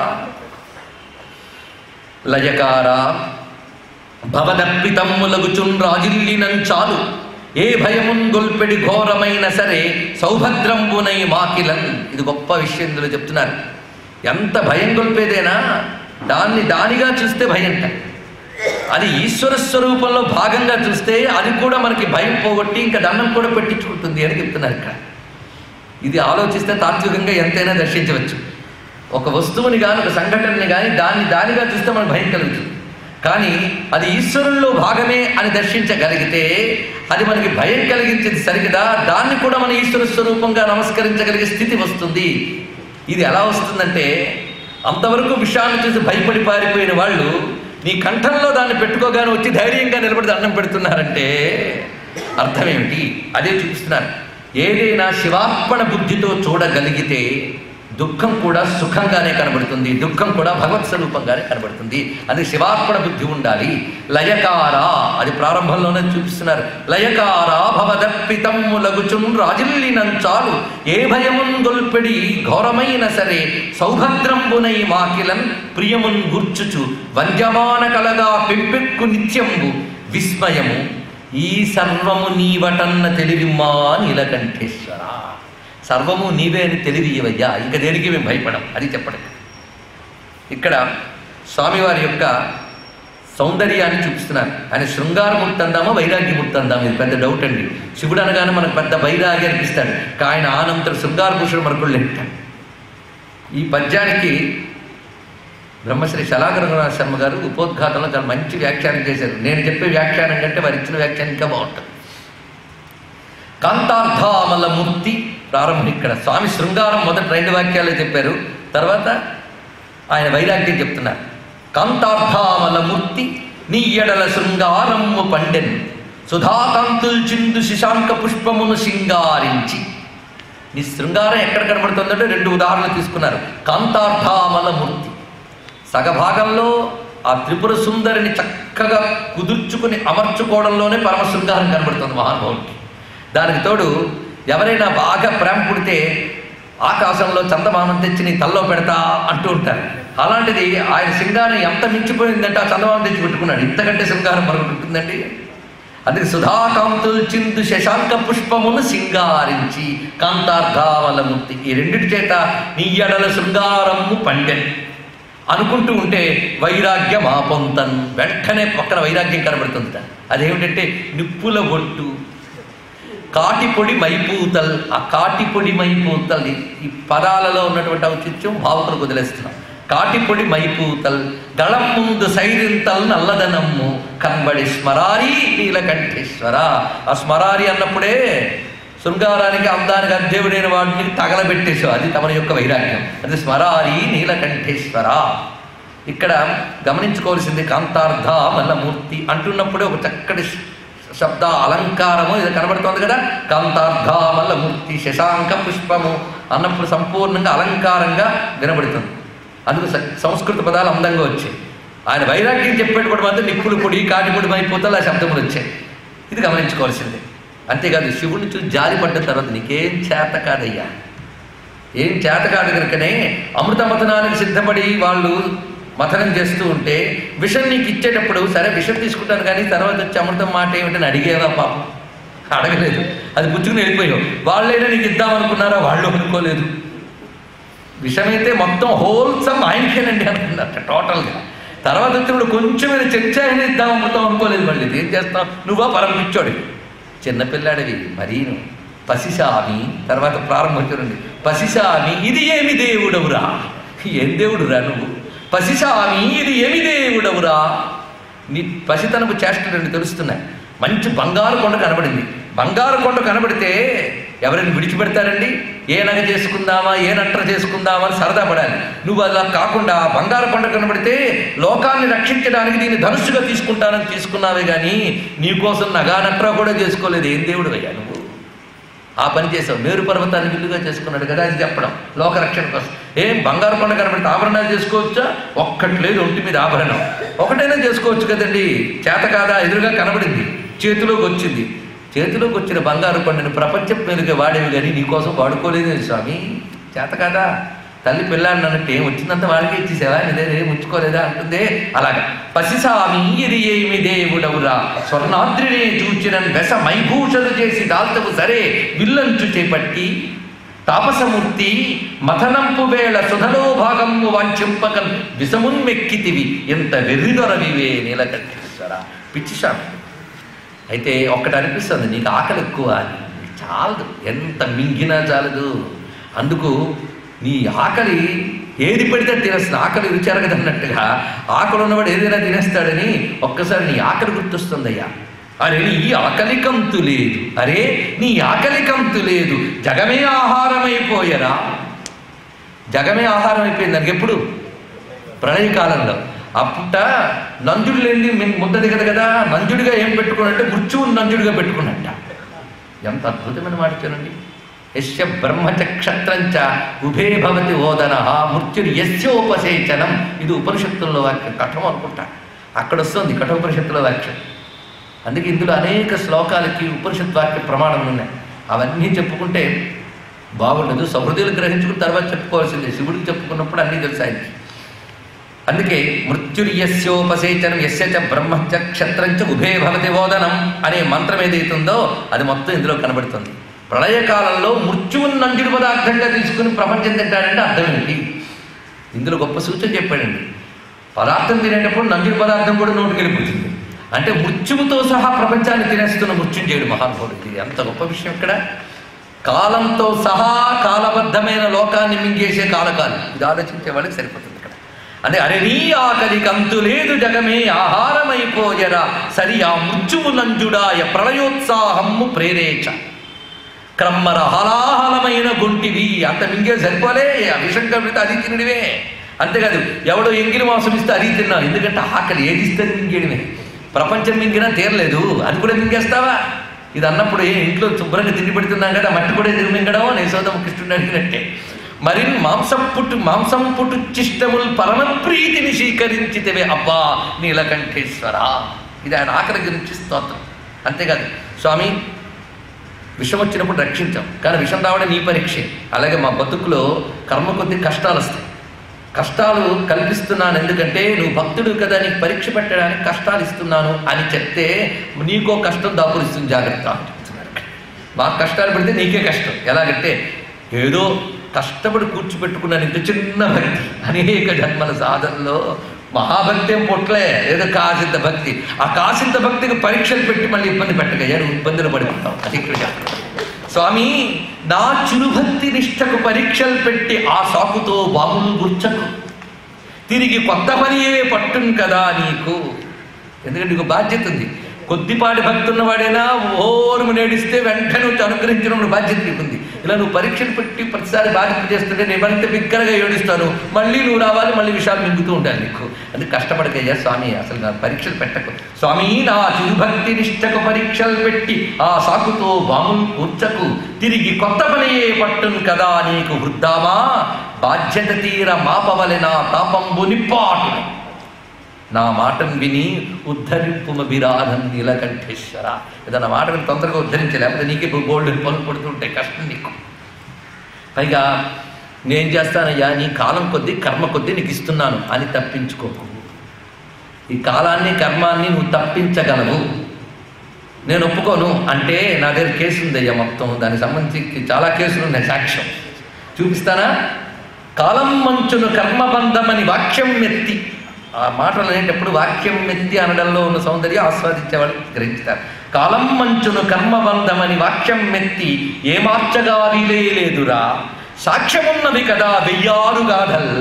లయకార భవదర్పితమ్ములగుచున్ రాజిల్లినంచాలు ఏ భయమున్ గొల్పెడి ఘోరమైన సరే సౌభద్రంబునై మాకిలన్ ఇది గొప్ప విషయం ఇందులో చెప్తున్నారు ఎంత భయం గొల్పేదేనా దాన్ని దానిగా చూస్తే భయంట అది ఈశ్వర స్వరూపంలో భాగంగా చూస్తే అది కూడా మనకి భయం పోగొట్టి ఇంకా దండం కూడా పెట్టించుకుంటుంది అని చెప్తున్నారు ఇక్కడ ఇది ఆలోచిస్తే తాత్వికంగా ఎంతైనా దర్శించవచ్చు ఒక వస్తువుని కానీ ఒక సంఘటనని కానీ దాన్ని దానిగా చూస్తే మనకు భయం కలుగుతుంది కానీ అది ఈశ్వరుల్లో భాగమే అని దర్శించగలిగితే అది మనకి భయం కలిగించేది సరిగదా దాన్ని కూడా మన ఈశ్వర స్వరూపంగా నమస్కరించగలిగే స్థితి వస్తుంది ఇది ఎలా వస్తుందంటే అంతవరకు విషయాన్ని చూసి భయపడి పారిపోయిన వాళ్ళు నీ కంఠంలో దాన్ని పెట్టుకోగానే వచ్చి ధైర్యంగా నిలబడి దండం పెడుతున్నారంటే అర్థం ఏమిటి అదే చూపిస్తున్నారు ఏదైనా శివార్పణ బుద్ధితో చూడగలిగితే దుఃఖం కూడా సుఖంగానే కనబడుతుంది దుఃఖం కూడా భగవత్ స్వరూపంగానే కనబడుతుంది అది శివార్పణ బుద్ధి ఉండాలి లయకార అది ప్రారంభంలోనే చూపిస్తున్నారు లయకార భవదప్పితమ్ము లగుచున్ రాజిల్లినంచాలు ఏ భయమున్ గొల్పెడి ఘోరమైన సరే సౌభద్రంబునై మాకిలన్ ప్రియమున్ గుర్చుచు వంద్యమాన కలగా పెంపెక్కు నిత్యంబు విస్మయము ఈ సర్వము నీవటన్న తెలివిమ్మా నీలకంఠేశ్వర సర్వము నీవే అని తెలివియవయ్యా ఇంకా దేనికి మేము భయపడం అది చెప్పడం ఇక్కడ స్వామివారి యొక్క సౌందర్యాన్ని చూపిస్తున్నారు ఆయన శృంగారమూర్తి అందామా వైరాగ్యమూర్తి అందామా ఇది పెద్ద డౌట్ అండి శివుడు అనగానే మనకు పెద్ద వైరాగ్యం అనిపిస్తాడు కానీ ఆయన ఆనంతరం శృంగారభూషుడు మనకు లెట్టాడు ఈ పద్యానికి బ్రహ్మశ్రీ శలాగరఘునాథ శర్మ గారు ఉపోద్ఘాతంలో చాలా మంచి వ్యాఖ్యానం చేశారు నేను చెప్పే వ్యాఖ్యానం కంటే వారు ఇచ్చిన వ్యాఖ్యానం ఇంకా బాగుంటుంది కాంతార్థామల మూర్తి ప్రారంభం ఇక్కడ స్వామి శృంగారం మొదటి రెండు వాక్యాలు చెప్పారు తర్వాత ఆయన వైరాగ్యం చెప్తున్నారు కాంతార్థామల మూర్తి నీ ఎడల శృంగారము పండెన్ సుధాకాంతుల్ చిందు శశాంక పుష్పమును సింగారించి నీ శృంగారం ఎక్కడ కనబడుతుందంటే రెండు ఉదాహరణలు తీసుకున్నారు కాంతార్థామల మూర్తి సగభాగంలో ఆ త్రిపుర సుందరిని చక్కగా కుదుర్చుకుని అమర్చుకోవడంలోనే పరమ శృంగారం కనబడుతుంది మహానుభావుడికి దానికి తోడు ఎవరైనా బాగా ప్రేమ పుడితే ఆకాశంలో చందమామం తెచ్చి నీ తల్లో పెడతా అంటూ ఉంటారు అలాంటిది ఆయన శృంగారం ఎంత మించిపోయిందంటే ఆ చందమామం తెచ్చి పెట్టుకున్నాడు ఇంతకంటే శృంగారం మరొకటి ఉంటుందండి అందుకే సుధాకాంతుల్ చిందు శశాంక పుష్పమును సింగారించి కాంతార్థావలముక్తి ఈ రెండిటి చేత నీ ఎడల శృంగారము పండెన్ అనుకుంటూ ఉంటే వైరాగ్యం ఆపొంతన్ వెంటనే పక్కన వైరాగ్యం కనబడుతుందిట అదేమిటంటే నిప్పుల బొట్టు కాటిపొడి మైపూతల్ ఆ కాటిపొడి మైపూతల్ ఈ- ఈ పదాలలో ఉన్నటువంటి ఔచిత్యం భావకులకు వదిలేస్తున్నాం కాటిపొడి మైపూతల్ గళం ముందు సైరింతల్ నల్లదనమ్ము కనబడి స్మరారి నీలకంఠేశ్వర ఆ స్మరారి అన్నప్పుడే శృంగారానికి అందానికి అధ్యవుడైన వాడిని తగలబెట్టేశావు అది తమ యొక్క వైరాగ్యం అది స్మరారి నీలకంఠేశ్వర ఇక్కడ గమనించుకోవాల్సింది కాంతార్థ మల్లమూర్తి అంటున్నప్పుడే ఒక చక్కటి శ- శబ్ద అలంకారము ఇది కనబడుతోంది కదా కాంతార్థ మల్లమూర్తి శశాంక పుష్పము అన్నప్పుడు సంపూర్ణంగా అలంకారంగా వినబడుతుంది అందుకు స- సంస్కృత పదాలు అందంగా వచ్చాయి ఆయన వైరాగ్యం చెప్పేటప్పుడు మాత్రం నిప్పులు పొడి కాటిపొడి మైపోతలు ఆ శబ్దములు వచ్చాయి ఇది గమనించుకోవాల్సిందే అంతేకాదు శివుడిని చూసి జాలి పడ్డ తర్వాత నీకేం చేత కాదయ్యా ఏం చేత కాదు కనుకనే అమృత మథనానికి సిద్ధపడి వాళ్ళు మథనం చేస్తూ ఉంటే విషం నీకు ఇచ్చేటప్పుడు సరే విషం తీసుకుంటాను కానీ తర్వాత వచ్చి అమృతం మాట ఏమిటని అడిగేవా పాపం అడగలేదు అది పుచ్చుకుని వెళ్ళిపోయావు వాళ్ళైనా నీకు ఇద్దామనుకున్నారా వాళ్ళు అనుకోలేదు విషమైతే మొత్తం హోల్సమ్ ఆయనకేనండి అనుకున్నట్ట టోటల్గా తర్వాత వచ్చినప్పుడు కొంచెమైన చర్చ అయినా ఇద్దాం అమృతం అనుకోలేదు మళ్ళీ ఏం చేస్తాం నువ్వా పరం పిచ్చోడి చిన్నపిల్లాడివి మరీను పసిసామి తర్వాత ప్రారంభం చూడండి పసిసామి ఇది ఏమి దేవుడవురా ఏం దేవుడురా నువ్వు పసిసామి ఇది ఏమి దేవుడవురా నీ పసితనపు చేష్టలు రెండు తెలుస్తున్నాయి మంచి బంగారు కొండ కనబడింది బంగారు కొండ కనబడితే ఎవరైనా విడిచిపెడతారండి ఏ నగ చేసుకుందామా ఏ నట్ర చేసుకుందామా అని సరదా పడాలి నువ్వు అలా కాకుండా బంగారు కొండ కనబడితే లోకాన్ని రక్షించడానికి దీన్ని ధనుస్సుగా తీసుకుంటానని తీసుకున్నావే కానీ నీకోసం నగా నట్రా కూడా చేసుకోలేదు ఏం దేవుడు అయ్యా నువ్వు ఆ పని చేసావు మేరు పర్వతాన్ని విల్లుగా చేసుకున్నాడు కదా అది చెప్పడం లోకరక్షణ కోసం ఏం బంగారు కొండ కనబడితే ఆభరణాలు చేసుకోవచ్చా ఒక్కటి లేదు ఒంటి మీద ఆభరణం ఒకటైనా చేసుకోవచ్చు కదండి చేత కాదా ఎదురుగా కనబడింది చేతిలోకి వచ్చింది చేతిలోకి వచ్చిన బంగారు కొండని ప్రపంచం మీదుగా వాడేవి కానీ నీకోసం వాడుకోలేదు స్వామి చేత కాదా తల్లి పిల్లాడిని అన్నట్టు ఏం వచ్చిందంత వాళ్ళకి ఇచ్చేసావా ఇదే ఏం ఉంచుకోలేదా అంటుందే అలాగా పసిసామి ఇది ఏమి దేవుడవురా స్వర్ణాద్రినే చూచిన వెస మైభూషలు చేసి దాల్తవు సరే విల్లంచు చేపట్టి తాపసమూర్తి మథనంపు వేళ సుధలో భాగము వాంఛింపకన్ విషమున్మెక్కితివి ఎంత వెర్రిదొరవివే నీలకంఠేశ్వర పిచ్చిశామి అయితే ఒక్కటి అనిపిస్తుంది నీకు ఆకలి ఎక్కువ అని నీకు చాలదు ఎంత మింగినా చాలదు అందుకు నీ ఆకలి ఏది పడితే తినేస్తుంది ఆకలి రుచి అన్నట్టుగా ఆకలి ఉన్నవాడు ఏదైనా తినేస్తాడని ఒక్కసారి నీ ఆకలి గుర్తొస్తుందయ్యా అరే నీ ఆకలి కంతు లేదు అరే నీ ఆకలి కంతు లేదు జగమే ఆహారమైపోయరా జగమే ఆహారం అయిపోయింది దానికి ఎప్పుడు ప్రళయకాలంలో అప్పుట నంజుడు లేని మేము ముద్ద దిగదు కదా నంజుడిగా ఏం పెట్టుకున్నట్టే మృత్యువుని నంజుడిగా పెట్టుకున్నట్ట ఎంత అద్భుతమైన మాట చూడండి యస్య బ్రహ్మచ క్షత్రంచ ఉభే భవతి ఓదన మృత్యురు యస్యోపసేచనం ఇది ఉపనిషత్తుల్లో వాక్యం కఠం అనుకుంటా అక్కడ వస్తుంది కఠోపనిషత్తులో వాక్యం అందుకే ఇందులో అనేక శ్లోకాలకి ఉపనిషత్ వాక్య ప్రమాణాలు ఉన్నాయి అవన్నీ చెప్పుకుంటే బాగుండదు సహృదయులు గ్రహించుకున్న తర్వాత చెప్పుకోవాల్సిందే శివుడికి చెప్పుకున్నప్పుడు అన్నీ తెలుసు ఆయనకి అందుకే మృత్యుర్యస్యోపసేచనం యస్య చ బ్రహ్మచ క్షత్రంచ ఉభే భవతి ఓదనం అనే మంత్రం ఏదైతుందో అది మొత్తం ఇందులో కనబడుతుంది ప్రళయకాలంలో మృత్యువుని నంజుడు పదార్థంగా తీసుకుని ప్రపంచం తింటాడంటే అర్థం ఏంటి ఇందులో గొప్ప సూచన చెప్పాడండి పదార్థం తినేటప్పుడు నంజుడు పదార్థం కూడా నోటికి వెళ్ళిపోతుంది అంటే మృత్యువుతో సహా ప్రపంచాన్ని తినేస్తున్న మృత్యుంజయుడు మహానుభావుడు ఇది ఎంత గొప్ప విషయం ఇక్కడ కాలంతో సహా కాలబద్ధమైన లోకాన్ని మింగేసే కాలకాలు ఇది ఆలోచించే వాళ్ళకి సరిపోతుంది ఇక్కడ అంటే అరే నీ ఆకలి కంతు లేదు జగమే ఆహారమైపోయరా సరి ఆ మృత్యువు నంజుడాయ ప్రళయోత్సాహము ప్రేరేచ క్రమ్మర హలాహలమైన గుంటివి అంత మింగే సరిపోలే ఆ విషం కమితే అది తినడివే అంతేకాదు ఎవడో ఎంగిలి మాంసం ఇస్తే అది తిన్నావు ఎందుకంటే ఆకలి ఏది ఇస్తే అది మింగేయడమే ప్రపంచం మింగినా తీరలేదు అది కూడా మింగేస్తావా ఇది అన్నప్పుడు ఏ ఇంట్లో శుభ్రంగా తిండి పెడుతున్నాం కదా మట్టి కూడా ఎందుకు మింగడం నేసోదం కృష్ణుడు అడిగినట్టే మరి మాంసం పుట్టు మాంసం పుట్టు చిష్టముల్ పరమ ప్రీతిని స్వీకరించితేవే అబ్బా నీలకంఠేశ్వర ఇది ఆయన ఆకలి గురించి స్తోత్రం అంతేకాదు స్వామి విషం వచ్చినప్పుడు రక్షించాం కానీ విషం రావడం నీ పరీక్షే అలాగే మా బతుకులో కర్మ కొద్ది కష్టాలు వస్తాయి కష్టాలు కల్పిస్తున్నాను ఎందుకంటే నువ్వు భక్తుడు కదా నీకు పరీక్ష పెట్టడానికి కష్టాలు ఇస్తున్నాను అని చెప్తే నీకో కష్టం దాపురిస్తుంది జాగ్రత్త అని చెప్తున్నారు. మాకు కష్టాలు పెడితే నీకే కష్టం ఎలాగంటే ఏదో కష్టపడి కూర్చోబెట్టుకున్నాను ఇంత చిన్న భక్తి అనేక జన్మల సాధనలో మహాభక్తి ఏం పుట్టలే ఏదో కాసింత భక్తి ఆ కాసింత భక్తికి పరీక్షలు పెట్టి మళ్ళీ ఇబ్బంది పెట్టగయ్యా నువ్వు ఇబ్బందులు పడిపోతావు అది ఇక్కడ చెప్పడం. స్వామి నా చిరుభక్తి నిష్టకు పరీక్షలు పెట్టి ఆ సాకుతో బాములు గుర్చకు తిరిగి కొత్త పనియే పట్టును కదా నీకు ఎందుకంటే నీకు బాధ్యత ఉంది కొద్దిపాటి భక్తి ఉన్నవాడైనా ఓరుము నేడిస్తే వెంటనే వచ్చి అనుగ్రహించడం బాధ్యత నీకు ఉంది ఇలా నువ్వు పరీక్షలు పెట్టి ప్రతిసారి బాధ్యత చేస్తుంటే నేను మరింత బిగ్గరగా ఏడుస్తాను మళ్ళీ నువ్వు రావాలి మళ్ళీ విషయాలు మింగుతూ ఉండాలి నీకు అది కష్టపడకయ్యా స్వామి అసలు నా పరీక్షలు పెట్టకు స్వామి నా చిరుభక్తి నిష్టకు పరీక్షలు పెట్టి ఆ సాకుతో బాములు కూర్చకు తిరిగి కొత్త పనియే పట్టును కదా నీకు వృద్ధామా బాధ్యత తీర మాపవలె నా తాపంబు నిప్పాటు నా మాటను విని ఉద్ధరింపుమ విరాధం నీలకంఠేశ్వర ఏదన్నా మాట విని తొందరగా ఉద్ధరించే లేకపోతే నీకే గోల్డ్ పనులు పడుతుంటాయి కష్టం నీకు పైగా నేను చేస్తానయ్యా నీ కాలం కొద్దీ కర్మ కొద్దీ నీకు ఇస్తున్నాను అని తప్పించుకోకు ఈ కాలాన్ని కర్మాన్ని నువ్వు తప్పించగలవు నేను ఒప్పుకోను అంటే నా దగ్గర కేసు ఉందయ్యా మొత్తం దానికి సంబంధించి చాలా కేసులు ఉన్నాయి సాక్ష్యం చూపిస్తానా కాలం మంచును కర్మబంధమని వాక్యం మెత్తి ఆ మాటలు అనేటప్పుడు వాక్యం మెత్తి అనడంలో ఉన్న సౌందర్యం ఆస్వాదించేవాళ్ళు గ్రహించుతారు కాలం మంచును కర్మబంధమని వాక్యం మెత్తి ఏ మార్చగా వీలే లేదురా సాక్ష్యమున్నది కదా వెయ్యారు గాథల్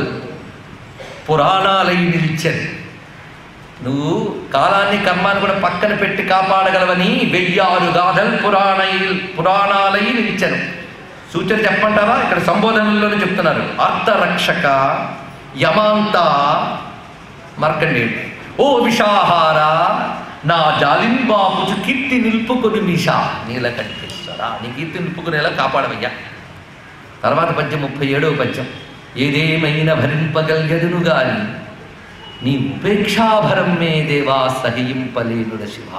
పురాణాలై నిలిచెను నువ్వు కాలాన్ని కర్మాన్ని కూడా పక్కన పెట్టి కాపాడగలవని వెయ్యారు గాథల్ పురాణై పురాణాలై నిలిచాను సూచన చెప్పమంటారా ఇక్కడ సంబోధనలోనే చెప్తున్నారు అర్థరక్షక యమాంత మార్కండేయుడు ఓ విషాహార నా జాలింబాపుచు కీర్తి నిలుపుకొని మిషా నీలకంఠేశ్వర నీ కీర్తి నిలుపుకునేలా కాపాడవయ్యా తర్వాత పద్యం ముప్పై ఏడవ పద్యం ఏదేమైనా భరింపగలిగదును గాని నీ ఉపేక్షాభరం మే దేవా సహింపలేనుడ శివ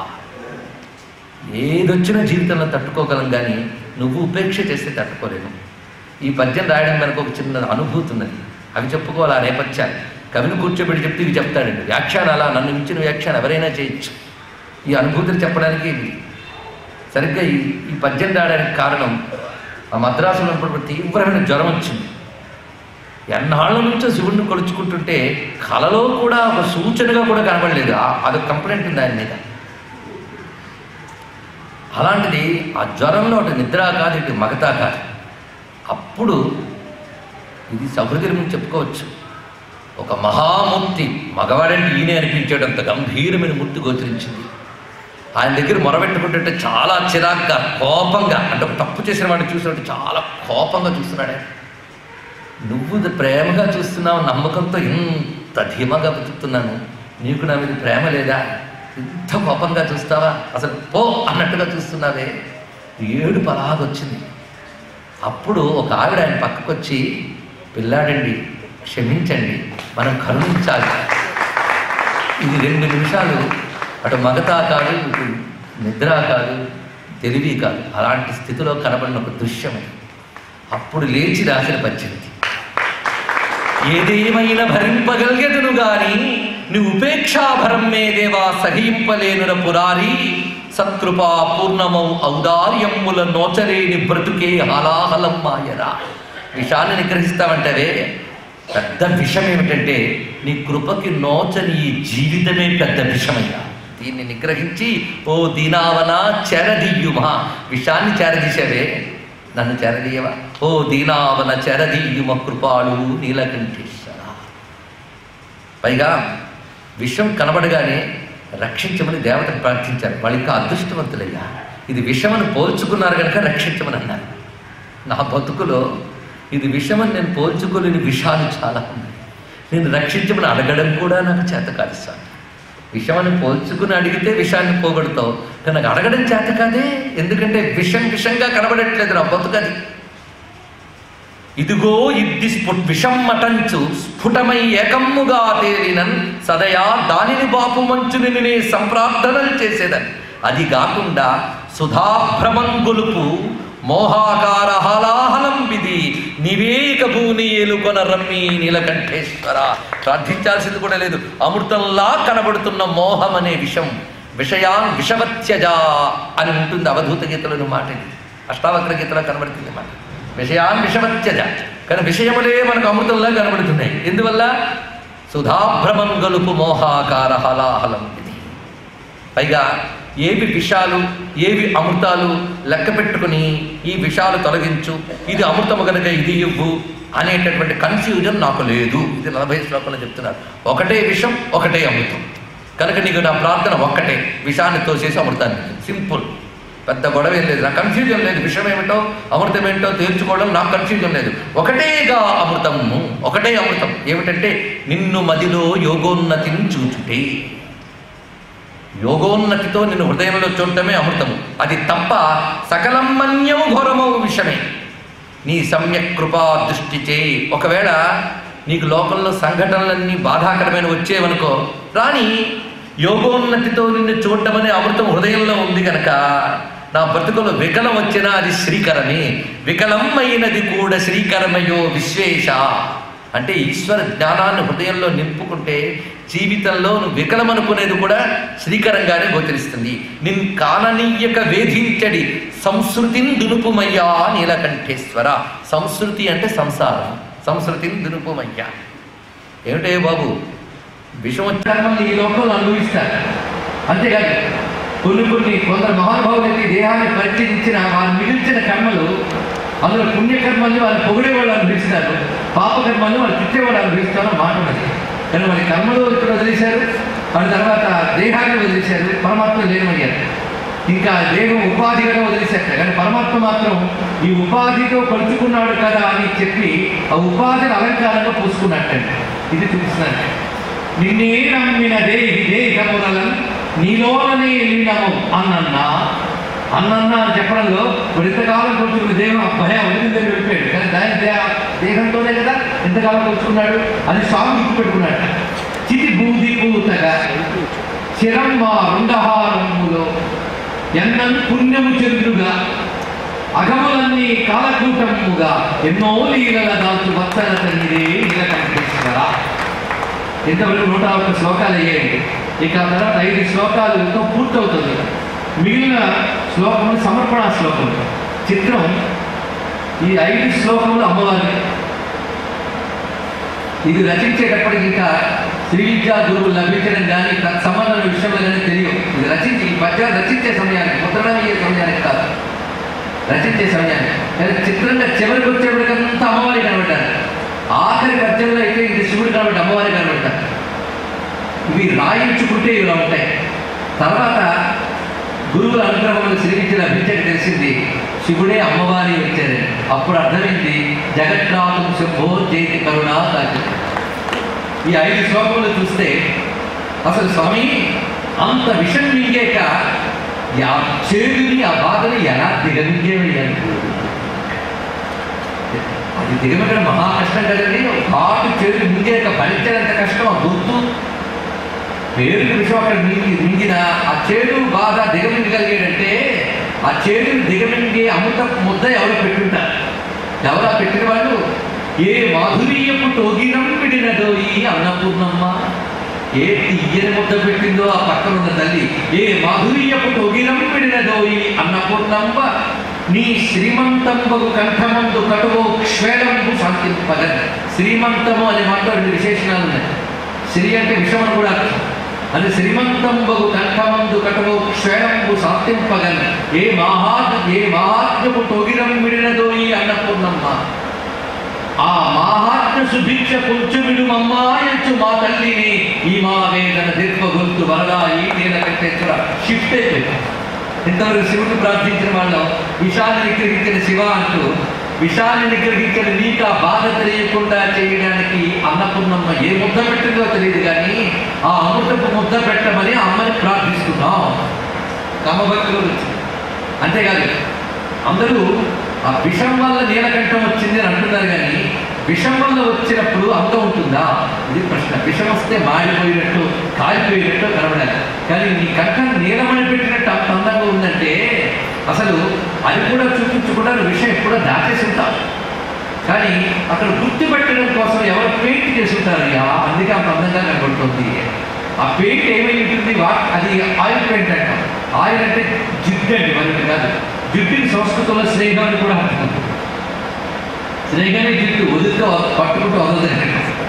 ఏదొచ్చినా జీవితంలో తట్టుకోగలం కానీ నువ్వు ఉపేక్ష చేస్తే తట్టుకోలేను ఈ పద్యం రాయడం మనకు ఒక చిన్న అనుభూతి ఉన్నది అవి చెప్పుకోవాలి ఆ నేపథ్యాలు కవిని కూర్చోబెట్టి చెప్తే ఇవి చెప్తాడండి వ్యాఖ్యానం అలా నన్ను మించిన వ్యాఖ్యానం ఎవరైనా చేయొచ్చు ఈ అనుభూతిని చెప్పడానికి ఇది సరిగ్గా ఈ ఈ పద్యం రాయడానికి కారణం ఆ మద్రాసులో ఉన్నప్పుడు తీవ్రమైన జ్వరం వచ్చింది ఎన్నాళ్ళ నుంచో శివుణ్ణి కొలుచుకుంటుంటే కలలో కూడా ఒక సూచనగా కూడా కనబడలేదు ఆ- అదొక కంప్లైంట్ ఉంది ఆయన మీద అలాంటిది ఆ జ్వరంలో అటు నిద్ర కాదు ఇటు మగతా కాదు అప్పుడు ఇది సహృదయం చెప్పుకోవచ్చు ఒక మహామూర్తి మగవాడంటే ఈయనే అనిపించేటంత గంభీరమైన మూర్తి గోచరించింది ఆయన దగ్గర మొరబెట్టుకుంటుంటే చాలా చిరాగ్గా కోపంగా అంటే ఒక తప్పు చేసిన వాడిని చూసినట్టు చాలా కోపంగా చూస్తున్నాడు ఆయన నువ్వు ఇది ప్రేమగా చూస్తున్నావు నమ్మకంతో ఇంత ధీమాగా బతుకుతున్నాను నీకు నా మీద ప్రేమ లేదా ఇంత కోపంగా చూస్తావా అసలు పో అన్నట్టుగా చూస్తున్నావే ఏడు పలాగొచ్చింది అప్పుడు ఒక ఆవిడ ఆయన పక్కకు వచ్చి పిల్లాడండి క్షమించండి మనం కరుణించాలి ఇది రెండు నిమిషాలు అటు మగతా కాదు ఇటు నిద్ర కాదు తెలివి కాదు అలాంటి స్థితిలో కనబడిన ఒక దృశ్యం అది. అప్పుడు లేచి రాసిన పద్యమిది ఏదేమైనా భరింపగలిగెదును గాని నీ ఉపేక్షాభరం మే దేవా సహింపలేనుర పురారి సత్కృపా పూర్ణమౌ ఔదార్యమ్ముల నోచలేని బ్రతుకే హలాహలం మాయరా విషాన్ని నిగ్రహిస్తావంటవే పెద్ద విషం ఏమిటంటే నీ కృపకి నోచని ఈ జీవితమే పెద్ద విషమయ్యా దీన్ని నిగ్రహించి ఓ దీనావన చెరదీయుమా విషాన్ని చేరదీశావే నన్ను చేరదీయవా ఓ దీనావన చెరదీయుమ కృపాళు నీలకంఠేశ్వర పైగా విషం కనబడగానే రక్షించమని దేవతను ప్రార్థించారు వాళ్ళు ఇంకా అదృష్టవంతులయ్యా ఇది విషమని పోల్చుకున్నారు కనుక రక్షించమని అన్నారు నా బతుకులో ఇది విషమని నేను పోల్చుకోలేని విషాలు చాలా ఉన్నాయి నేను రక్షించమని అడగడం కూడా నాకు చేత కాదు స్వామి విషమని పోల్చుకుని అడిగితే విషాన్ని పోగొడతావు కానీ నాకు అడగడం చేత కాదే ఎందుకంటే విషం విషంగా కనబడట్లేదు నా బతుకది ఇదిగో ఇద్ది స్ఫుట్ విషం మటంచు స్ఫుటమై ఏకమ్ముగా తేలినన్ సదయా దానిని బాపు మంచుని నే సంప్రార్థనలు చేసేదని అది కాకుండా సుధాభ్రమం గొలుపు మోహాకార హలాహలం విధి నివేక భూని ఎలుకొన రమ్మి నీలకంఠేశ్వర ప్రార్థించాల్సింది కూడా లేదు అమృతంలా కనబడుతున్న మోహం అనే విషం విషయాన్ విషవత్యజా అని ఉంటుంది అవధూత గీతలోని మాట ఇది అష్టావక్ర గీతలో కనబడుతుంది మాట విషయాన్ విషవత్యజ కానీ విషయములే మనకు అమృతంలా కనబడుతున్నాయి ఎందువల్ల సుధాభ్రమం గలుపు మోహాకార హలాహలం ఇది పైగా ఏవి విషాలు ఏవి అమృతాలు లెక్క పెట్టుకుని ఈ విషాలు తొలగించు ఇది అమృతము కనుక ఇది ఇవ్వు అనేటటువంటి కన్ఫ్యూజన్ నాకు లేదు ఇది నలభై శ్లోకంలో చెప్తున్నారు ఒకటే విషం ఒకటే అమృతం కనుక నీకు నా ప్రార్థన ఒక్కటే విషాన్ని తోసేసి అమృతాన్ని ఇవ్వు. సింపుల్ పెద్ద గొడవ ఏం లేదు నాకు కన్ఫ్యూజన్ లేదు విషయం ఏమిటో అమృతం ఏంటో తేల్చుకోవడం నాకు కన్ఫ్యూజన్ లేదు ఒకటేగా అమృతము ఒకటే అమృతం ఏమిటంటే నిన్ను మదిలో యోగోన్నతిని చూచుటే యోగోన్నతితో నిన్ను హృదయంలో చూడటమే అమృతము అది తప్ప సకలం మన్యము ఘోరమవు విషమే నీ సమ్యక్ కృపా దృష్టి చేయి ఒకవేళ నీకు లోకంలో సంఘటనలన్నీ బాధాకరమైన వచ్చేవనుకో రాని యోగోన్నతితో నిన్ను చూడటం అనే అమృతం హృదయంలో ఉంది కనుక నా బ్రతుకులో వికలం వచ్చినా అది శ్రీకరమే వికలం అయినది కూడా శ్రీకరమయో విశ్వేశ అంటే ఈశ్వర జ్ఞానాన్ని హృదయంలో నింపుకుంటే జీవితంలో నువ్వు వికలమనుకునేది కూడా శ్రీకరంగానే గోచరిస్తుంది నిన్ కాననీయక వేధించడి సంస్కృతిని దునుపుమయ్యా నీలకంఠేశ్వర సంస్కృతి అంటే సంసారం సంస్కృతిని దునుపుమయ్యా ఏమిటే బాబు విషం వచ్చాక ఈ లోకంలో అనుభవిస్తారు అంతేకాదు కొన్ని కొన్ని కొందరు మహానుభావులైతే ఈ దేహాన్ని పరిచయించిన వారు మిగిల్చిన కర్మలు అందులో పుణ్యకర్మల్ని వారు పొగిడేవాళ్ళు అనుభవిస్తారు పాపకర్మల్ని వారు తిట్టేవాళ్ళు అనుభవిస్తారో మాట ఉన్నది కానీ వారి కర్మలు ఇక్కడ వదిలేశారు వారి తర్వాత దేహాన్ని వదిలేశారు పరమాత్మ లేనమయ్యారు ఇంకా దేహం ఉపాధిగా వదిలేశారు కానీ పరమాత్మ మాత్రం ఈ ఉపాధితో పలుచుకున్నాడు కదా అని చెప్పి ఆ ఉపాధిని అలంకారంగా పూసుకున్నట్టండి ఇది చూపిస్తున్నాను నిన్నే నమ్మిన దేహి దేహములను నీలోననే లీనము అన్నన్నా అన్నన్న అని చెప్పడంలో ఇప్పుడు ఇంతకాలం కొలుచుకున్న దేహం భయం వదిలిందని వెళ్ళిపోయాడు కానీ దాని దేహ దేహంతోనే కదా ఇంతకాలం కొలుచుకున్నాడు అని స్వామి గుర్తు పెట్టుకున్నాడు చితి బూది పూతగా చిరమ్మ రుండహారములో ఎన్నను పుణ్యము చంద్రుగా అగములన్నీ కాలకూటముగా ఎన్నో లీలల దాల్చు వత్సల తండ్రి నీలకంఠేశ్వర ఇంతవరకు నూట ఒక్క శ్లోకాలు అయ్యాయండి ఇక ఆ తర్వాత ఐదు శ్లోకాలతో పూర్తవుతుంది మిగిలిన శ్లోకములు సమర్పణ శ్లోకములు చిత్రం ఈ ఐదు శ్లోకములు అమ్మవారి ఇది రచించేటప్పటికి ఇంకా శ్రీ విద్యా గురువులు లభించడం కానీ తత్సంబంధ విషయంలో కానీ తెలియదు ఇది రచించి ఈ పద్యాలు రచించే సమయానికి ముద్రణ అయ్యే సమయానికి కాదు రచించే సమయానికి కానీ చిత్రంగా చివరికి వచ్చేప్పటికంతా అమ్మవారి కనబడ్డారు ఆఖరి పద్యంలో అయితే ఇంక శివుడు కాబట్టి అమ్మవారి కనబడతారు ఇవి రాయించుకుంటే ఇలా ఉంటాయి తర్వాత గురువుల అనుగ్రహంలో శ్రీవిద్య లభించక తెలిసింది శివుడే అమ్మవారి వచ్చారు అప్పుడు అర్థమైంది జగత్రాతం శంభో జైతి కరుణా కాకి ఈ ఐదు శ్లోకములు చూస్తే అసలు స్వామి అంత విషం మింగాక ఆ చేదుని ఆ బాధని ఎలా దిగమింగేవయ్యాను అది దిగమింగడం మహా కష్టం కదండి కాటు చేదు మింగాక భరించేంత కష్టం ఆ గుర్తు పేరుకి విషయం అక్కడ మింగి మింగిన ఆ చేదు బాధ దిగమింగగలిగాడంటే ఆ చేదుని దిగమింగే అమృత ముద్ద ఎవరు పెట్టుంటారు ఎవరా పెట్టిన వాళ్ళు ఏ మాధుర్యపు టోగిరం పిడినదో ఈ అన్నపూర్ణమ్మ ఏ తీయని ముద్ద పెట్టిందో ఆ పక్కన ఉన్న తల్లి ఏ మాధుర్యపు టోగిరం పిడినదో ఈ అన్నపూర్ణమ్మ నీ శ్రీమంతంబగు కంఠమందు కటువో క్షేళంబు శాంతింపగన్ శ్రీమంతము అనే మాట రెండు విశేషణాలు ఉన్నాయి శ్రీ అంటే విషం అని కూడా అర్థం అది శ్రీమంతంబగు కంఠమందు కటవు క్షేమంబు సాత్యంపగన్ ఏ మహాత్ ఏ మహాత్మ్యపు టొగిరం విడినదో ఈ అన్నపూర్ణమ్మ ఆ మహాత్మ సుభిక్ష కొంచెమిడు మమ్మాయచ్చు మా తల్లిని ఈ మా వేదన దీర్ఘ గొంతు వరదా ఈ నేల కట్టేశ్వర షిఫ్ట్ అయిపోయింది ఇంతవరకు శివుడు ప్రార్థించిన వాళ్ళం విషాన్ని నిగ్రహించిన శివ అంటూ విషాన్ని నిగ్రహించిన నీకు ఆ బాధ తెలియకుండా చేయడానికి అన్నపూర్ణమ్మ ఏ ముద్ద పెట్టిందో తెలియదు కానీ ఆ అమృతపు ముద్ద పెట్టమని అమ్మని ప్రార్థిస్తున్నాం కమ్మభక్తులు వచ్చింది అంతేకాదు అందరూ ఆ విషం వల్ల నీలకంఠం వచ్చింది అని అంటున్నారు కానీ విషం వల్ల వచ్చినప్పుడు అందం ఉంటుందా ఇది ప్రశ్న విషం వస్తే మాడిపోయినట్టు కాలిపోయినట్టు కనబడాలి కానీ నీ కంఠం నీలమని పెట్టినట్టు అంత అందంగా ఉందంటే అసలు అది కూడా చూపించకుండా నువ్వు విషయం ఎప్పుడో దాచేసి ఉంటావు కానీ అక్కడ గుర్తుపెట్టడం కోసం ఎవరు పెయింట్ చేసి ఉంటారు యా అందుకే అంత అందంగా కనబడుతుంది ఆ పెయింట్ ఏమై ఉంటుంది వా అది ఆయిల్ పెయింట్ అంటాం ఆయిల్ అంటే జిడ్డు అండి మరొకటి కాదు జిడ్డుకి సంస్కృతంలో స్నేహం అని కూడా అంటాం స్నేహమే జిడ్డు వదిలితే వ- పట్టుకుంటూ వదలదండి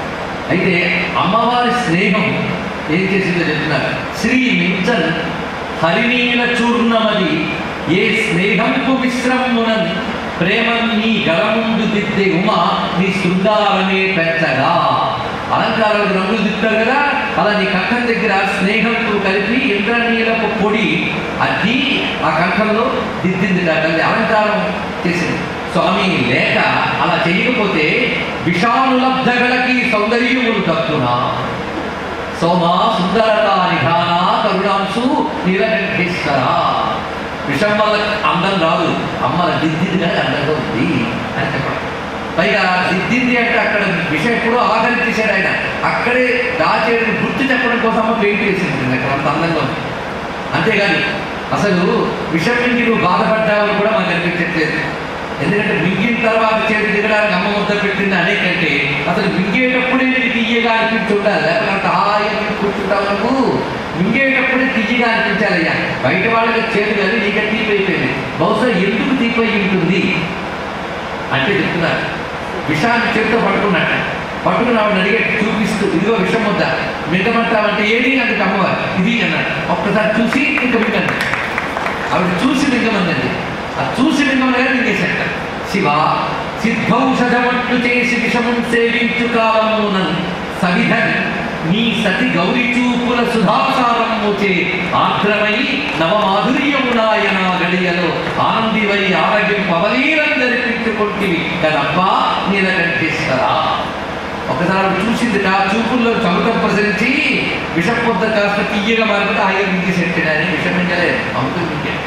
అయితే అమ్మవారి స్నేహం ఏం చేసిందో చెప్తున్నారు శ్రీ మించన్ హరినీల చూర్ణమది ఏ స్నేహంకు విశ్రమ్మునన్ ప్రేమ నీ గలముందు దిద్దే ఉమ నీ శృంగారమే పెంచగా అలంకారాలకు రంగులు దిద్దారు కదా అలా నీ కంఠం దగ్గర స్నేహంతో కలిపి ఇంద్రనీలపు పొడి అద్ది ఆ కంఠంలో దిద్దింది తల్లి అలంకారం చేసింది స్వామి లేక అలా చేయకపోతే విషానులబ్ధగలకి సౌందర్యములు తక్కునా సోమా సుందరత నిధాన కరుణాంశు నీలకంఠేశ్వర విషం వల్ల అందం రాదు అమ్మల దిద్దింది కానీ అందంగా ఉంది అని చెప్పడం పైగా దిద్దింది అంటే అక్కడ విషయం ఎప్పుడో ఆకరించేశాడు ఆయన అక్కడే దాచేయడం గుర్తు చెప్పడం కోసం అమ్మ పెయింట్ వేసింది అక్కడ అంత అందంగా ఉంది అంతేగాని అసలు విషం నుంచి నువ్వు బాధపడ్డావని కూడా మాకు అనిపించట్లేదు ఎందుకంటే మింగిన తర్వాత చేతి దిగడానికి అమ్మ ముద్ద పెట్టింది అనేకంటే అసలు మింగేటప్పుడే నీకు తీయగా అనిపించి ఉండాలి లేకపోతే అంత హాయిగా కూర్చుంటావు నువ్వు మింగేటప్పుడే తీయగా అనిపించాలయ్యా బయట వాళ్ళకి చేతి కానీ నీకు తీపి అయిపోయింది బహుశా ఎందుకు తీపి అయి ఉంటుంది అంటే చెప్తున్నారు విషాన్ని చేతితో పట్టుకున్నట్ట పట్టుకుని ఆవిడ అడిగేట్టు చూపిస్తూ ఇదిగో విషం వద్ద మిగమంటావంటే ఏది అందుకు అమ్మవారు ఇది అన్నాడు ఒక్కసారి చూసి ఇంకా మిగండి ఆవిడ చూసి మింగమందండి ఆ చూసి మింగమని మింగేశాట శివ సిద్ధౌషధమట్లు చేసి విషమున్ సేవించు కాలమునన్ సవిధన్ నీ సతి గౌరి చూపుల సుధాసారముచే ఆర్ద్రమై నవమాధుర్యమునాయన గడియలో ఆనందివై ఆరోగ్యం పవలీలం జరిపించుకుంటివి కదబ్బా నీలకంఠేశ్వరా ఒకసారి చూసింది ఆ చూపుల్లో చమటం ప్రసరించి విషం పొద్ద కాస్త తీయగా మారిపోతే హాయిగా మింగేసేట్టాడు అని విషం మింగలేదు అమృతం మింగేట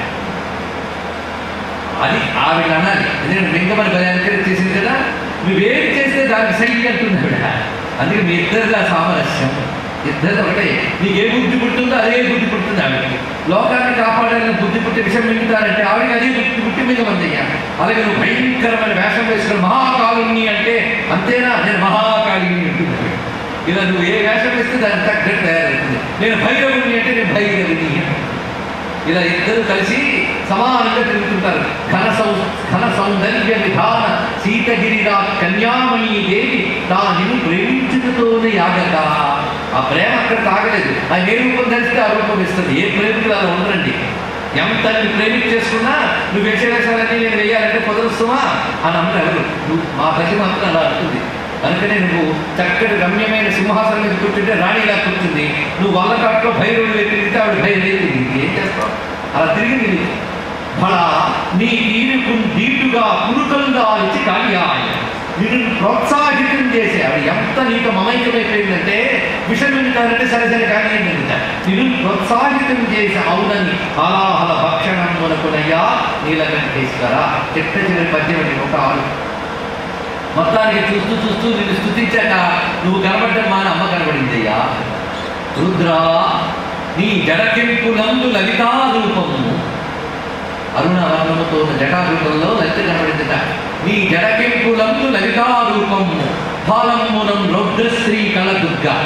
అది ఆవిడ అనాలి ఎందుకంటే మింగమని బలానికి చేసింది కదా నువ్వేం చేస్తే దానికి సై అంటుంది ఆవిడ అందుకే మీ ఇద్దరిలో ఆ సామరస్యం ఇద్దరు ఒకటే నీకు ఏ బుద్ధి పుట్టిందో అదే బుద్ధి పుట్టింది ఆవిడకి లోకాన్ని కాపాడాలని బుద్ధి పుట్టి విషయం మింగుతారంటే ఆవిడకి అదే బుద్ధి పుట్టి మింగమందయ్యా అలాగే నువ్వు భయంకరమైన వేషం వేసుకుని మహాకాలుని అంటే అంతేనా నేను మహాకాళిని అంటుంది ఆవిడ. ఇలా నువ్వు ఏ వేషం వేస్తే దానికి తగ్గట్టు తయారవుతుంది నేను భైరవుని అంటే నేను భైరవిని అంటుంది. ఇలా ఇద్దరు కలిసి సమానంగా తిరుగుతుంటారు ఘన సౌ ఘన సౌందర్య విధాన సీతగిరిరా కన్యామణి దేవి దానిని ప్రేమించుతోనే యాగట ఆ ప్రేమ అక్కడ తాగలేదు ఆ ఏ రూపం ధరిస్తే ఆ రూపం ఇస్తుంది ఏ ప్రేమికులు అలా ఉండరండి ఎంత నీ ప్రేమించేసుకున్నా నువ్వు వేసే వేషాలన్నీ నేను వేయాలంటే కుదరస్తుమా అని అన్న ఎవరు నువ్వు మా తల్లి మాత్రం అలా అంటుంది అందుకనే నువ్వు చక్కటి రమ్యమైన సింహాసనం మీద కూర్చుంటే రాణిలా కూర్చుంది నువ్వు వల్లకాట్లో భైరవుడు తిరిగితే ఆవిడ భైరవి తిరిగింది ఏం చేస్తావు అలా తిరిగింది నీకు బళ నీ తీరుకు దీటుగా పురుకలుగా ఇచ్చి కార్యాయ నిన్ను ప్రోత్సాహితం చేసే ఆవిడ ఎంత నీకు మమైకమైపోయిందంటే విషం వింటారంటే సరే సరే కానీ ఏంటంట నిన్ను ప్రోత్సాహితం చేసి అవునని హలాహల భక్షణం మునకునయ్యా నీలకంఠేశ్వర చిట్ట చివరి పద్యం అండి ఒక ఆలు మొత్తానికి చూస్తూ చూస్తూ నిన్ను స్థుతించాక నువ్వు కనబడ్డం మా అమ్మ కనబడింది అయ్యా రుద్రా నీ జడకెంపులందు లలితా రూపము అరుణ వర్ణముతో ఉన్న జటా రూపంలో లలిత కనబడిందట నీ జడకెంపులందు లలితా రూపము ఫాలమునం రౌద్రశ్రీ కళ దుర్గా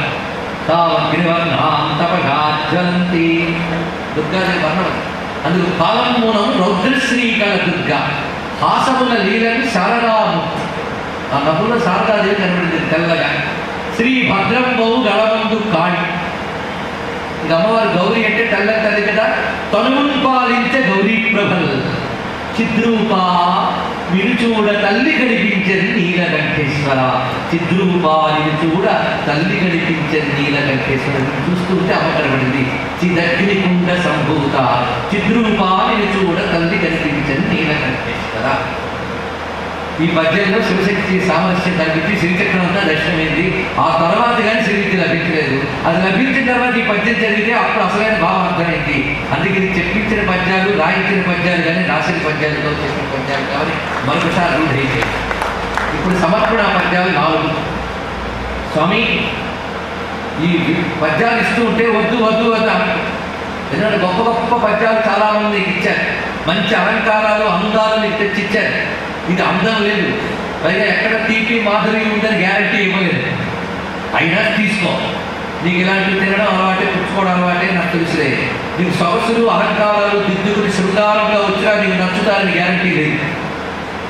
తావగ్నివర్ణాంతపగాజ్వలంతి దుర్గాదేవి వర్ణం అందుకు ఫాలమునం రౌద్రశ్రీ కళ దుర్గా హాసముల లీలని శారదామూర్తి ఆ నవ్వులో శారదాదేవి కనబడింది తెల్లగా శ్రీ భద్రంబౌ గళమందు కాళి ఇక అమ్మవారు గౌరీ అంటే తెల్లని తల్లి కదా తనువును పాలించే గౌరీ ప్రభల్ చిద్రూప వినుచూడ తల్లి కనిపించని నీలకంఠేశ్వర చిద్రూప వినుచూడ తల్లి కనిపించని నీలకంఠేశ్వర చూస్తుంటే అమ్మ కనబడింది చిదగ్నికుండ సంభూత చిద్రూప వినుచూడ తల్లి కనిపించని నీలకంఠేశ్వర ఈ పద్యంలో శివశక్తి సామరస్యం కల్పించి శ్రీచక్రం అంతా దర్శనమైంది ఆ తర్వాత కానీ శ్రీవిద్య లభించలేదు అది లభించిన తర్వాత ఈ పద్యం చదివితే అప్పుడు అసలైన భావం అర్థమైంది అందుకే ఇది చెప్పించిన పద్యాలు రాయించిన పద్యాలు కానీ రాసిన పద్యాలతో చెప్పిన పద్యాలు కానీ మరొకసారి రూఢైతే ఇప్పుడు సమర్పణ పద్యాలు నాలుగు స్వామి ఈ పద్యాలు ఇస్తూ ఉంటే వద్దు వద్దు వద్దు అంటారు ఎందుకంటే గొప్ప గొప్ప పద్యాలు చాలా మంది నీకు ఇచ్చారు మంచి అలంకారాలు అందాలు నీకు తెచ్చి ఇచ్చారు ఇది అందం లేదు పైగా ఎక్కడ తీపి మాధురి ఉందని గ్యారంటీ ఇవ్వలేదు అయినా తీసుకో నీకు ఇలాంటివి తినడం అలవాటే పుచ్చుకోవడం అలవాటే నాకు తెలుసులే నీకు సొగసులు అలంకారాలు దిద్దుకుని శృంగారంగా వచ్చినా నీకు నచ్చుతారని గ్యారంటీ లేదు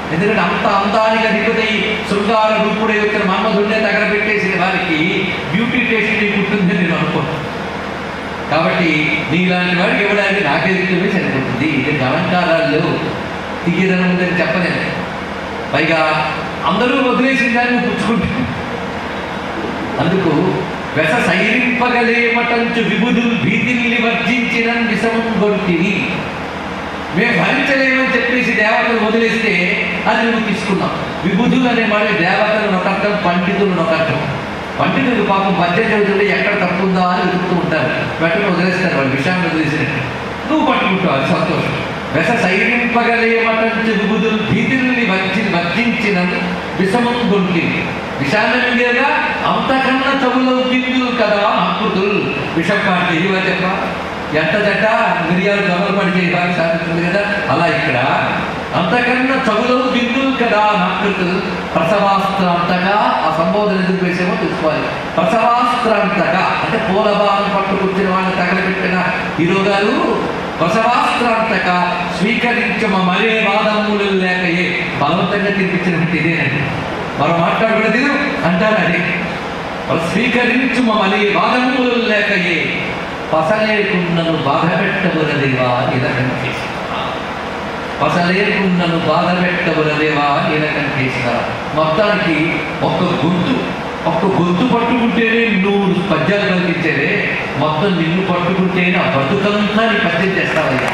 ఎందుకంటే అంత అందానికి అధిపతి శృంగార రూపుడే వచ్చిన మన్మధుడినే తగలబెట్టేసిన వారికి బ్యూటీ టేస్ట్ నీకు ఉంటుందని నేను అనుకోను కాబట్టి నీలాంటి వాడికి ఇవ్వడానికి నాకే ఇష్టమే సరిపోతుంది దీనికి అలంకారాలు తీయదనం ఉందని చెప్పలేదు పైగా అందరూ వదిలేసిన దాన్ని పుచ్చుకుంటారు అందుకు వెస సైరింపగలేమటంచు విబుధులు భీతిని వర్జించిన విషమం గొంటివి మేము భరించలేమని చెప్పేసి దేవతలు వదిలేస్తే అది నువ్వు తీసుకున్నాం విబుధులు అనే మాట దేవతలు ఒకర్థం పండితులు ఒకర్థం పండితులు పాపం మధ్య చదువుతుంటే ఎక్కడ తప్పు ఉందా అని వెతుకుతూ ఉంటారు వెంటనే వదిలేస్తారు వాళ్ళు విషయాన్ని వదిలేసినట్టు నువ్వు పట్టుకుంటావు అది సంతోషం వెస సైరింపగలేమటంచు విబుధులు భీతిని వర్జి వర్జించిన విషమం గొంటివి విషాన్ని మింగేగా అంతకన్నా చవులో బిందులు కదా అద్భుతులు విషం పాటి ఇవా చెప్ప ఎంత జట్ట మిరియాలు దొంగలు పడి చేయడానికి సాధిస్తుంది కదా అలా ఇక్కడ అంతకన్నా చవులో బిందులు కదా నాకృతులు ప్రసవాస్త్రాంతగా ఆ సంబోధన ఎందుకు వేసేమో తెలుసుకోవాలి ప్రసవాస్త్రాంతగా అంటే పూలబాలను పట్టుకొచ్చిన వాళ్ళని తగలబెట్టిన హీరో గారు ప్రసవాస్త్రాంతక స్వీకరించమ మరే వాదములు లేకయే బలవంతంగా తినిపించినట్టు ఇదేనండి మనం మాట్లాడుకున్నది అంటారు అది వాళ్ళు స్వీకరించు మమ్మల్ని వాదములు లేకయే పసలేకున్నను బాధ పెట్టబురదేవా ఇలకంటే పసలేకున్నను బాధ పెట్టబురదేవా ఇలకంటేశ్వర మొత్తానికి ఒక్క గుర్తు ఒక్క గుర్తు పట్టుకుంటేనే నూరు పద్యాలు కల్పించేవే మొత్తం నిన్ను పట్టుకుంటేనే ఆ బతుకంతా నీ పద్యం చేస్తావయ్యా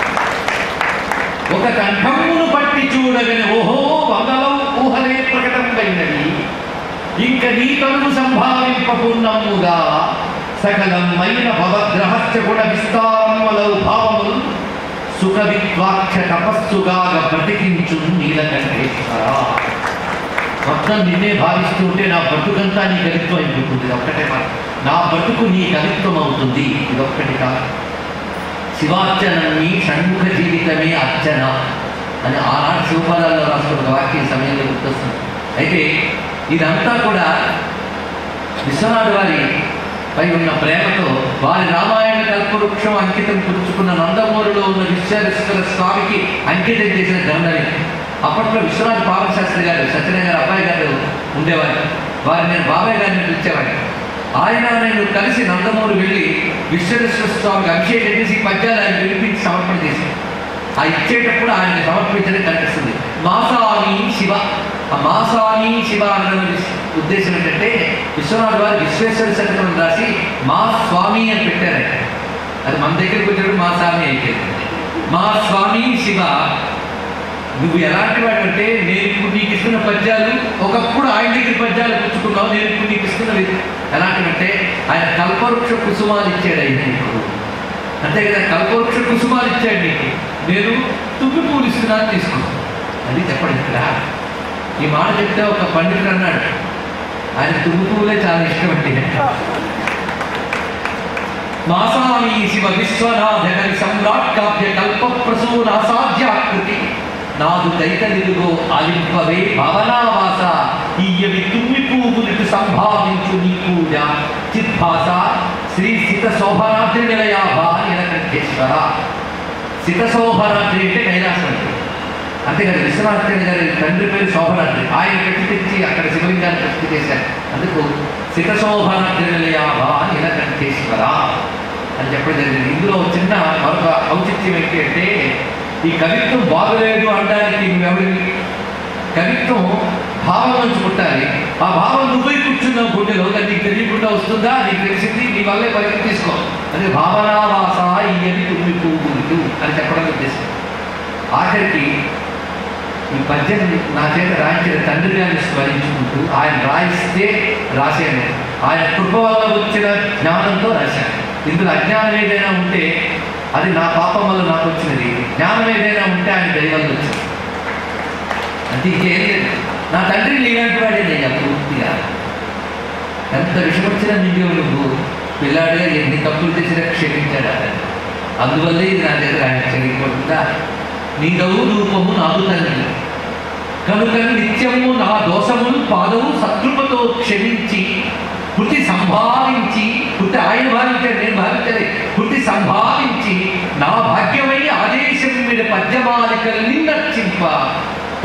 ఒక కంఠమును పట్టి చూడగని ఓహో వందలం ఊహలే ప్రకటమైనవి ఇంక నీ తను సంభావింపకున్నముగా సకలమైన భవగ్రహస్య గుణ విస్తారములౌ భావములు సుఖ విద్వాక్ష తపస్సుగా బ్రతికించు నీలకంఠేశ్వర మొత్తం నిన్నే భావిస్తూ ఉంటే నా బతుకంతా నీ కవిత్వం అయిపోతుంది ఇది ఒక్కటే మాట నా బతుకు నీ కవిత్వం అవుతుంది ఇదొక్కటి కాదు శివార్చనని షణ్ముఖ జీవితమే అర్చన అని ఆనాడు శివపదాల్లో రాసుకున్న వాక్యం ఈ సమయంలో గుర్తొస్తుంది అయితే ఇదంతా కూడా విశ్వనాథ్ వారి పై ఉన్న ప్రేమతో వారి రామాయణ కల్పవృక్షం అంకితం పుచ్చుకున్న నందమూరులో ఉన్న విశ్వేశ్వర స్వామికి అంకితం చేసిన గ్రంథమే అప్పట్లో విశ్వనాథ్ పావనశాస్త్రి గారు సత్యనారాయణ గారు అబ్బాయి గారు ఉండేవారు వారిని నేను బాబాయ్ గారిని పిలిచేవాడిని ఆయన నేను కలిసి నందమూరు వెళ్ళి విశ్వేశ్వర స్వామికి అభిషేకం చేసి పద్యాలు ఆయన వినిపించి సమర్పణ చేశాను ఆ ఇచ్చేటప్పుడు ఆయన సమర్పించడం కనిపిస్తుంది మాసాని శివ ఆ మాసాని శివ అనడం ఉద్దేశం ఏంటంటే విశ్వనాథ్ వారు విశ్వేశ్వర శతకం రాసి మా స్వామి అని పెట్టారు ఆయన. అది మన దగ్గరికి వచ్చినప్పుడు మా స్వామి అయిపోయింది మా స్వామి శివ నువ్వు ఎలాంటి వాడు అంటే నేను ఇప్పుడు నీకు ఇస్తున్న పద్యాలు ఒకప్పుడు ఆయన దగ్గర పద్యాలు పుచ్చుకున్నావు నేను ఇప్పుడు నీకు ఇస్తున్నవి ఎలాంటివంటే ఆయన కల్పవృక్ష కుసుమాలు ఇచ్చాడు ఆయన నీకు అంతే కదా కల్పవృక్ష కుసుమాలు ఇచ్చాడు నీకు నేను తుమ్మి పూలు ఇస్తున్నాను తీసుకున్నాను అది చెప్పండి ఇక్కడ ఈ మాట చెప్తే ఒక పండితుడు అన్నాడు ఆయన తుమ్మి పువ్వులే చాలా ఇష్టం అంటే మాసామి శివ విశ్వనాథ కవి సమ్రాట్ కావ్య కల్ప ప్రసూన అసాధ్యాకృతి నాదు దైత నిలుగో ఆలింపవే భావనావాస ఈయవి తుమ్మి పువ్వులిటు సంభావించు నీ పూజ చిద్భాస శ్రీ సిత శోభనాద్రి నిలయాభా నీలకంఠేశ్వర సిత శోభనాద్రి అంటే కైలాసం అంటే అంతేకాదు విశ్వనాథ్ గారి తండ్రి పేరు శోభనాద్రి ఆయన పెట్టి తెచ్చి అక్కడ శివలింగాన్ని ప్రతిష్ఠ చేశారు అందుకు సిత శోభనాద్రి నిలయాభా నీలకంఠేశ్వర అని చెప్పడం జరిగింది ఇందులో చిన్న మరొక ఔచిత్యం ఏంటి అంటే ఈ కవిత్వం బాగలేదు అనడానికి నువ్వెవరివి కవిత్వం భావం నుంచి పుట్టాలి ఆ భావం నువ్వై కూర్చున్నావు గుండెలో అది నీకు తెలియకుండా వస్తుందా నీకు తెలిసింది నీ వల్లే పైకి తీసుకో అది భావనావాస ఇయని తుమ్మి పువ్వులు అని చెప్పడం ఉద్దేశం ఆఖరికి ఈ పద్యం నా చేత రాయించిన తండ్రి గారిని స్మరించుకుంటూ ఆయన రాయిస్తే రాశాను ఆయన కృప వల్ల వచ్చిన జ్ఞానంతో రాశాను ఇందులో అజ్ఞానం ఏదైనా ఉంటే అది నా పాపం వల్ల నాకు వచ్చినది జ్ఞానం ఏదైనా ఉంటే ఆయన దయ వల్ల వచ్చింది అంటే ఇంకేం లేదు నా తండ్రి లేనట్టు వాడే నేను పూర్తిగా ఎంత విషమొచ్చినా నిండి నువ్వు పిల్లాడే ఎన్ని తప్పులు చేసినా క్షమించాడు ఆయన అందువల్లే ఇది నా దగ్గర ఆయన క్షమించబడుతుందా నీదవు రూపము నాదు తండ్రి కనుక నిత్యము నా దోషములు పాదము సత్కృపతో క్షమించి పుట్టి సంభావించి పుట్టి ఆయన భావించాడు నేను భావించాలి పుట్టి సంభావించి నా భాగ్యమై ఆదేశం మీద పద్యమాలికలు నిన్నర్చింప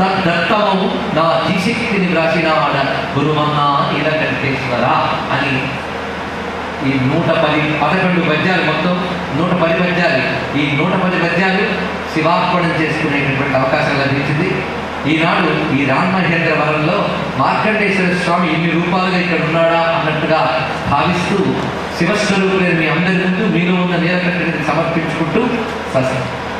తద్దత్తమము నా జీశక్తిని వ్రాసినాడ గురుమన్నా నీలకంఠేశ్వర అని ఈ నూట పది పదకొండు పద్యాలు మొత్తం నూట పది పద్యాలు ఈ నూట పది పద్యాలు శివార్పణం చేసుకునేటటువంటి అవకాశం లభించింది ఈనాడు ఈ రామమహేంద్ర వరంలో మార్కండేశ్వర స్వామి ఇన్ని రూపాలుగా ఇక్కడ ఉన్నాడా అన్నట్టుగా భావిస్తూ శివస్వరూపులైన మీ అందరి ముందు మీలో ఉన్న నీలకంఠని సమర్పించుకుంటూ స్వస్తి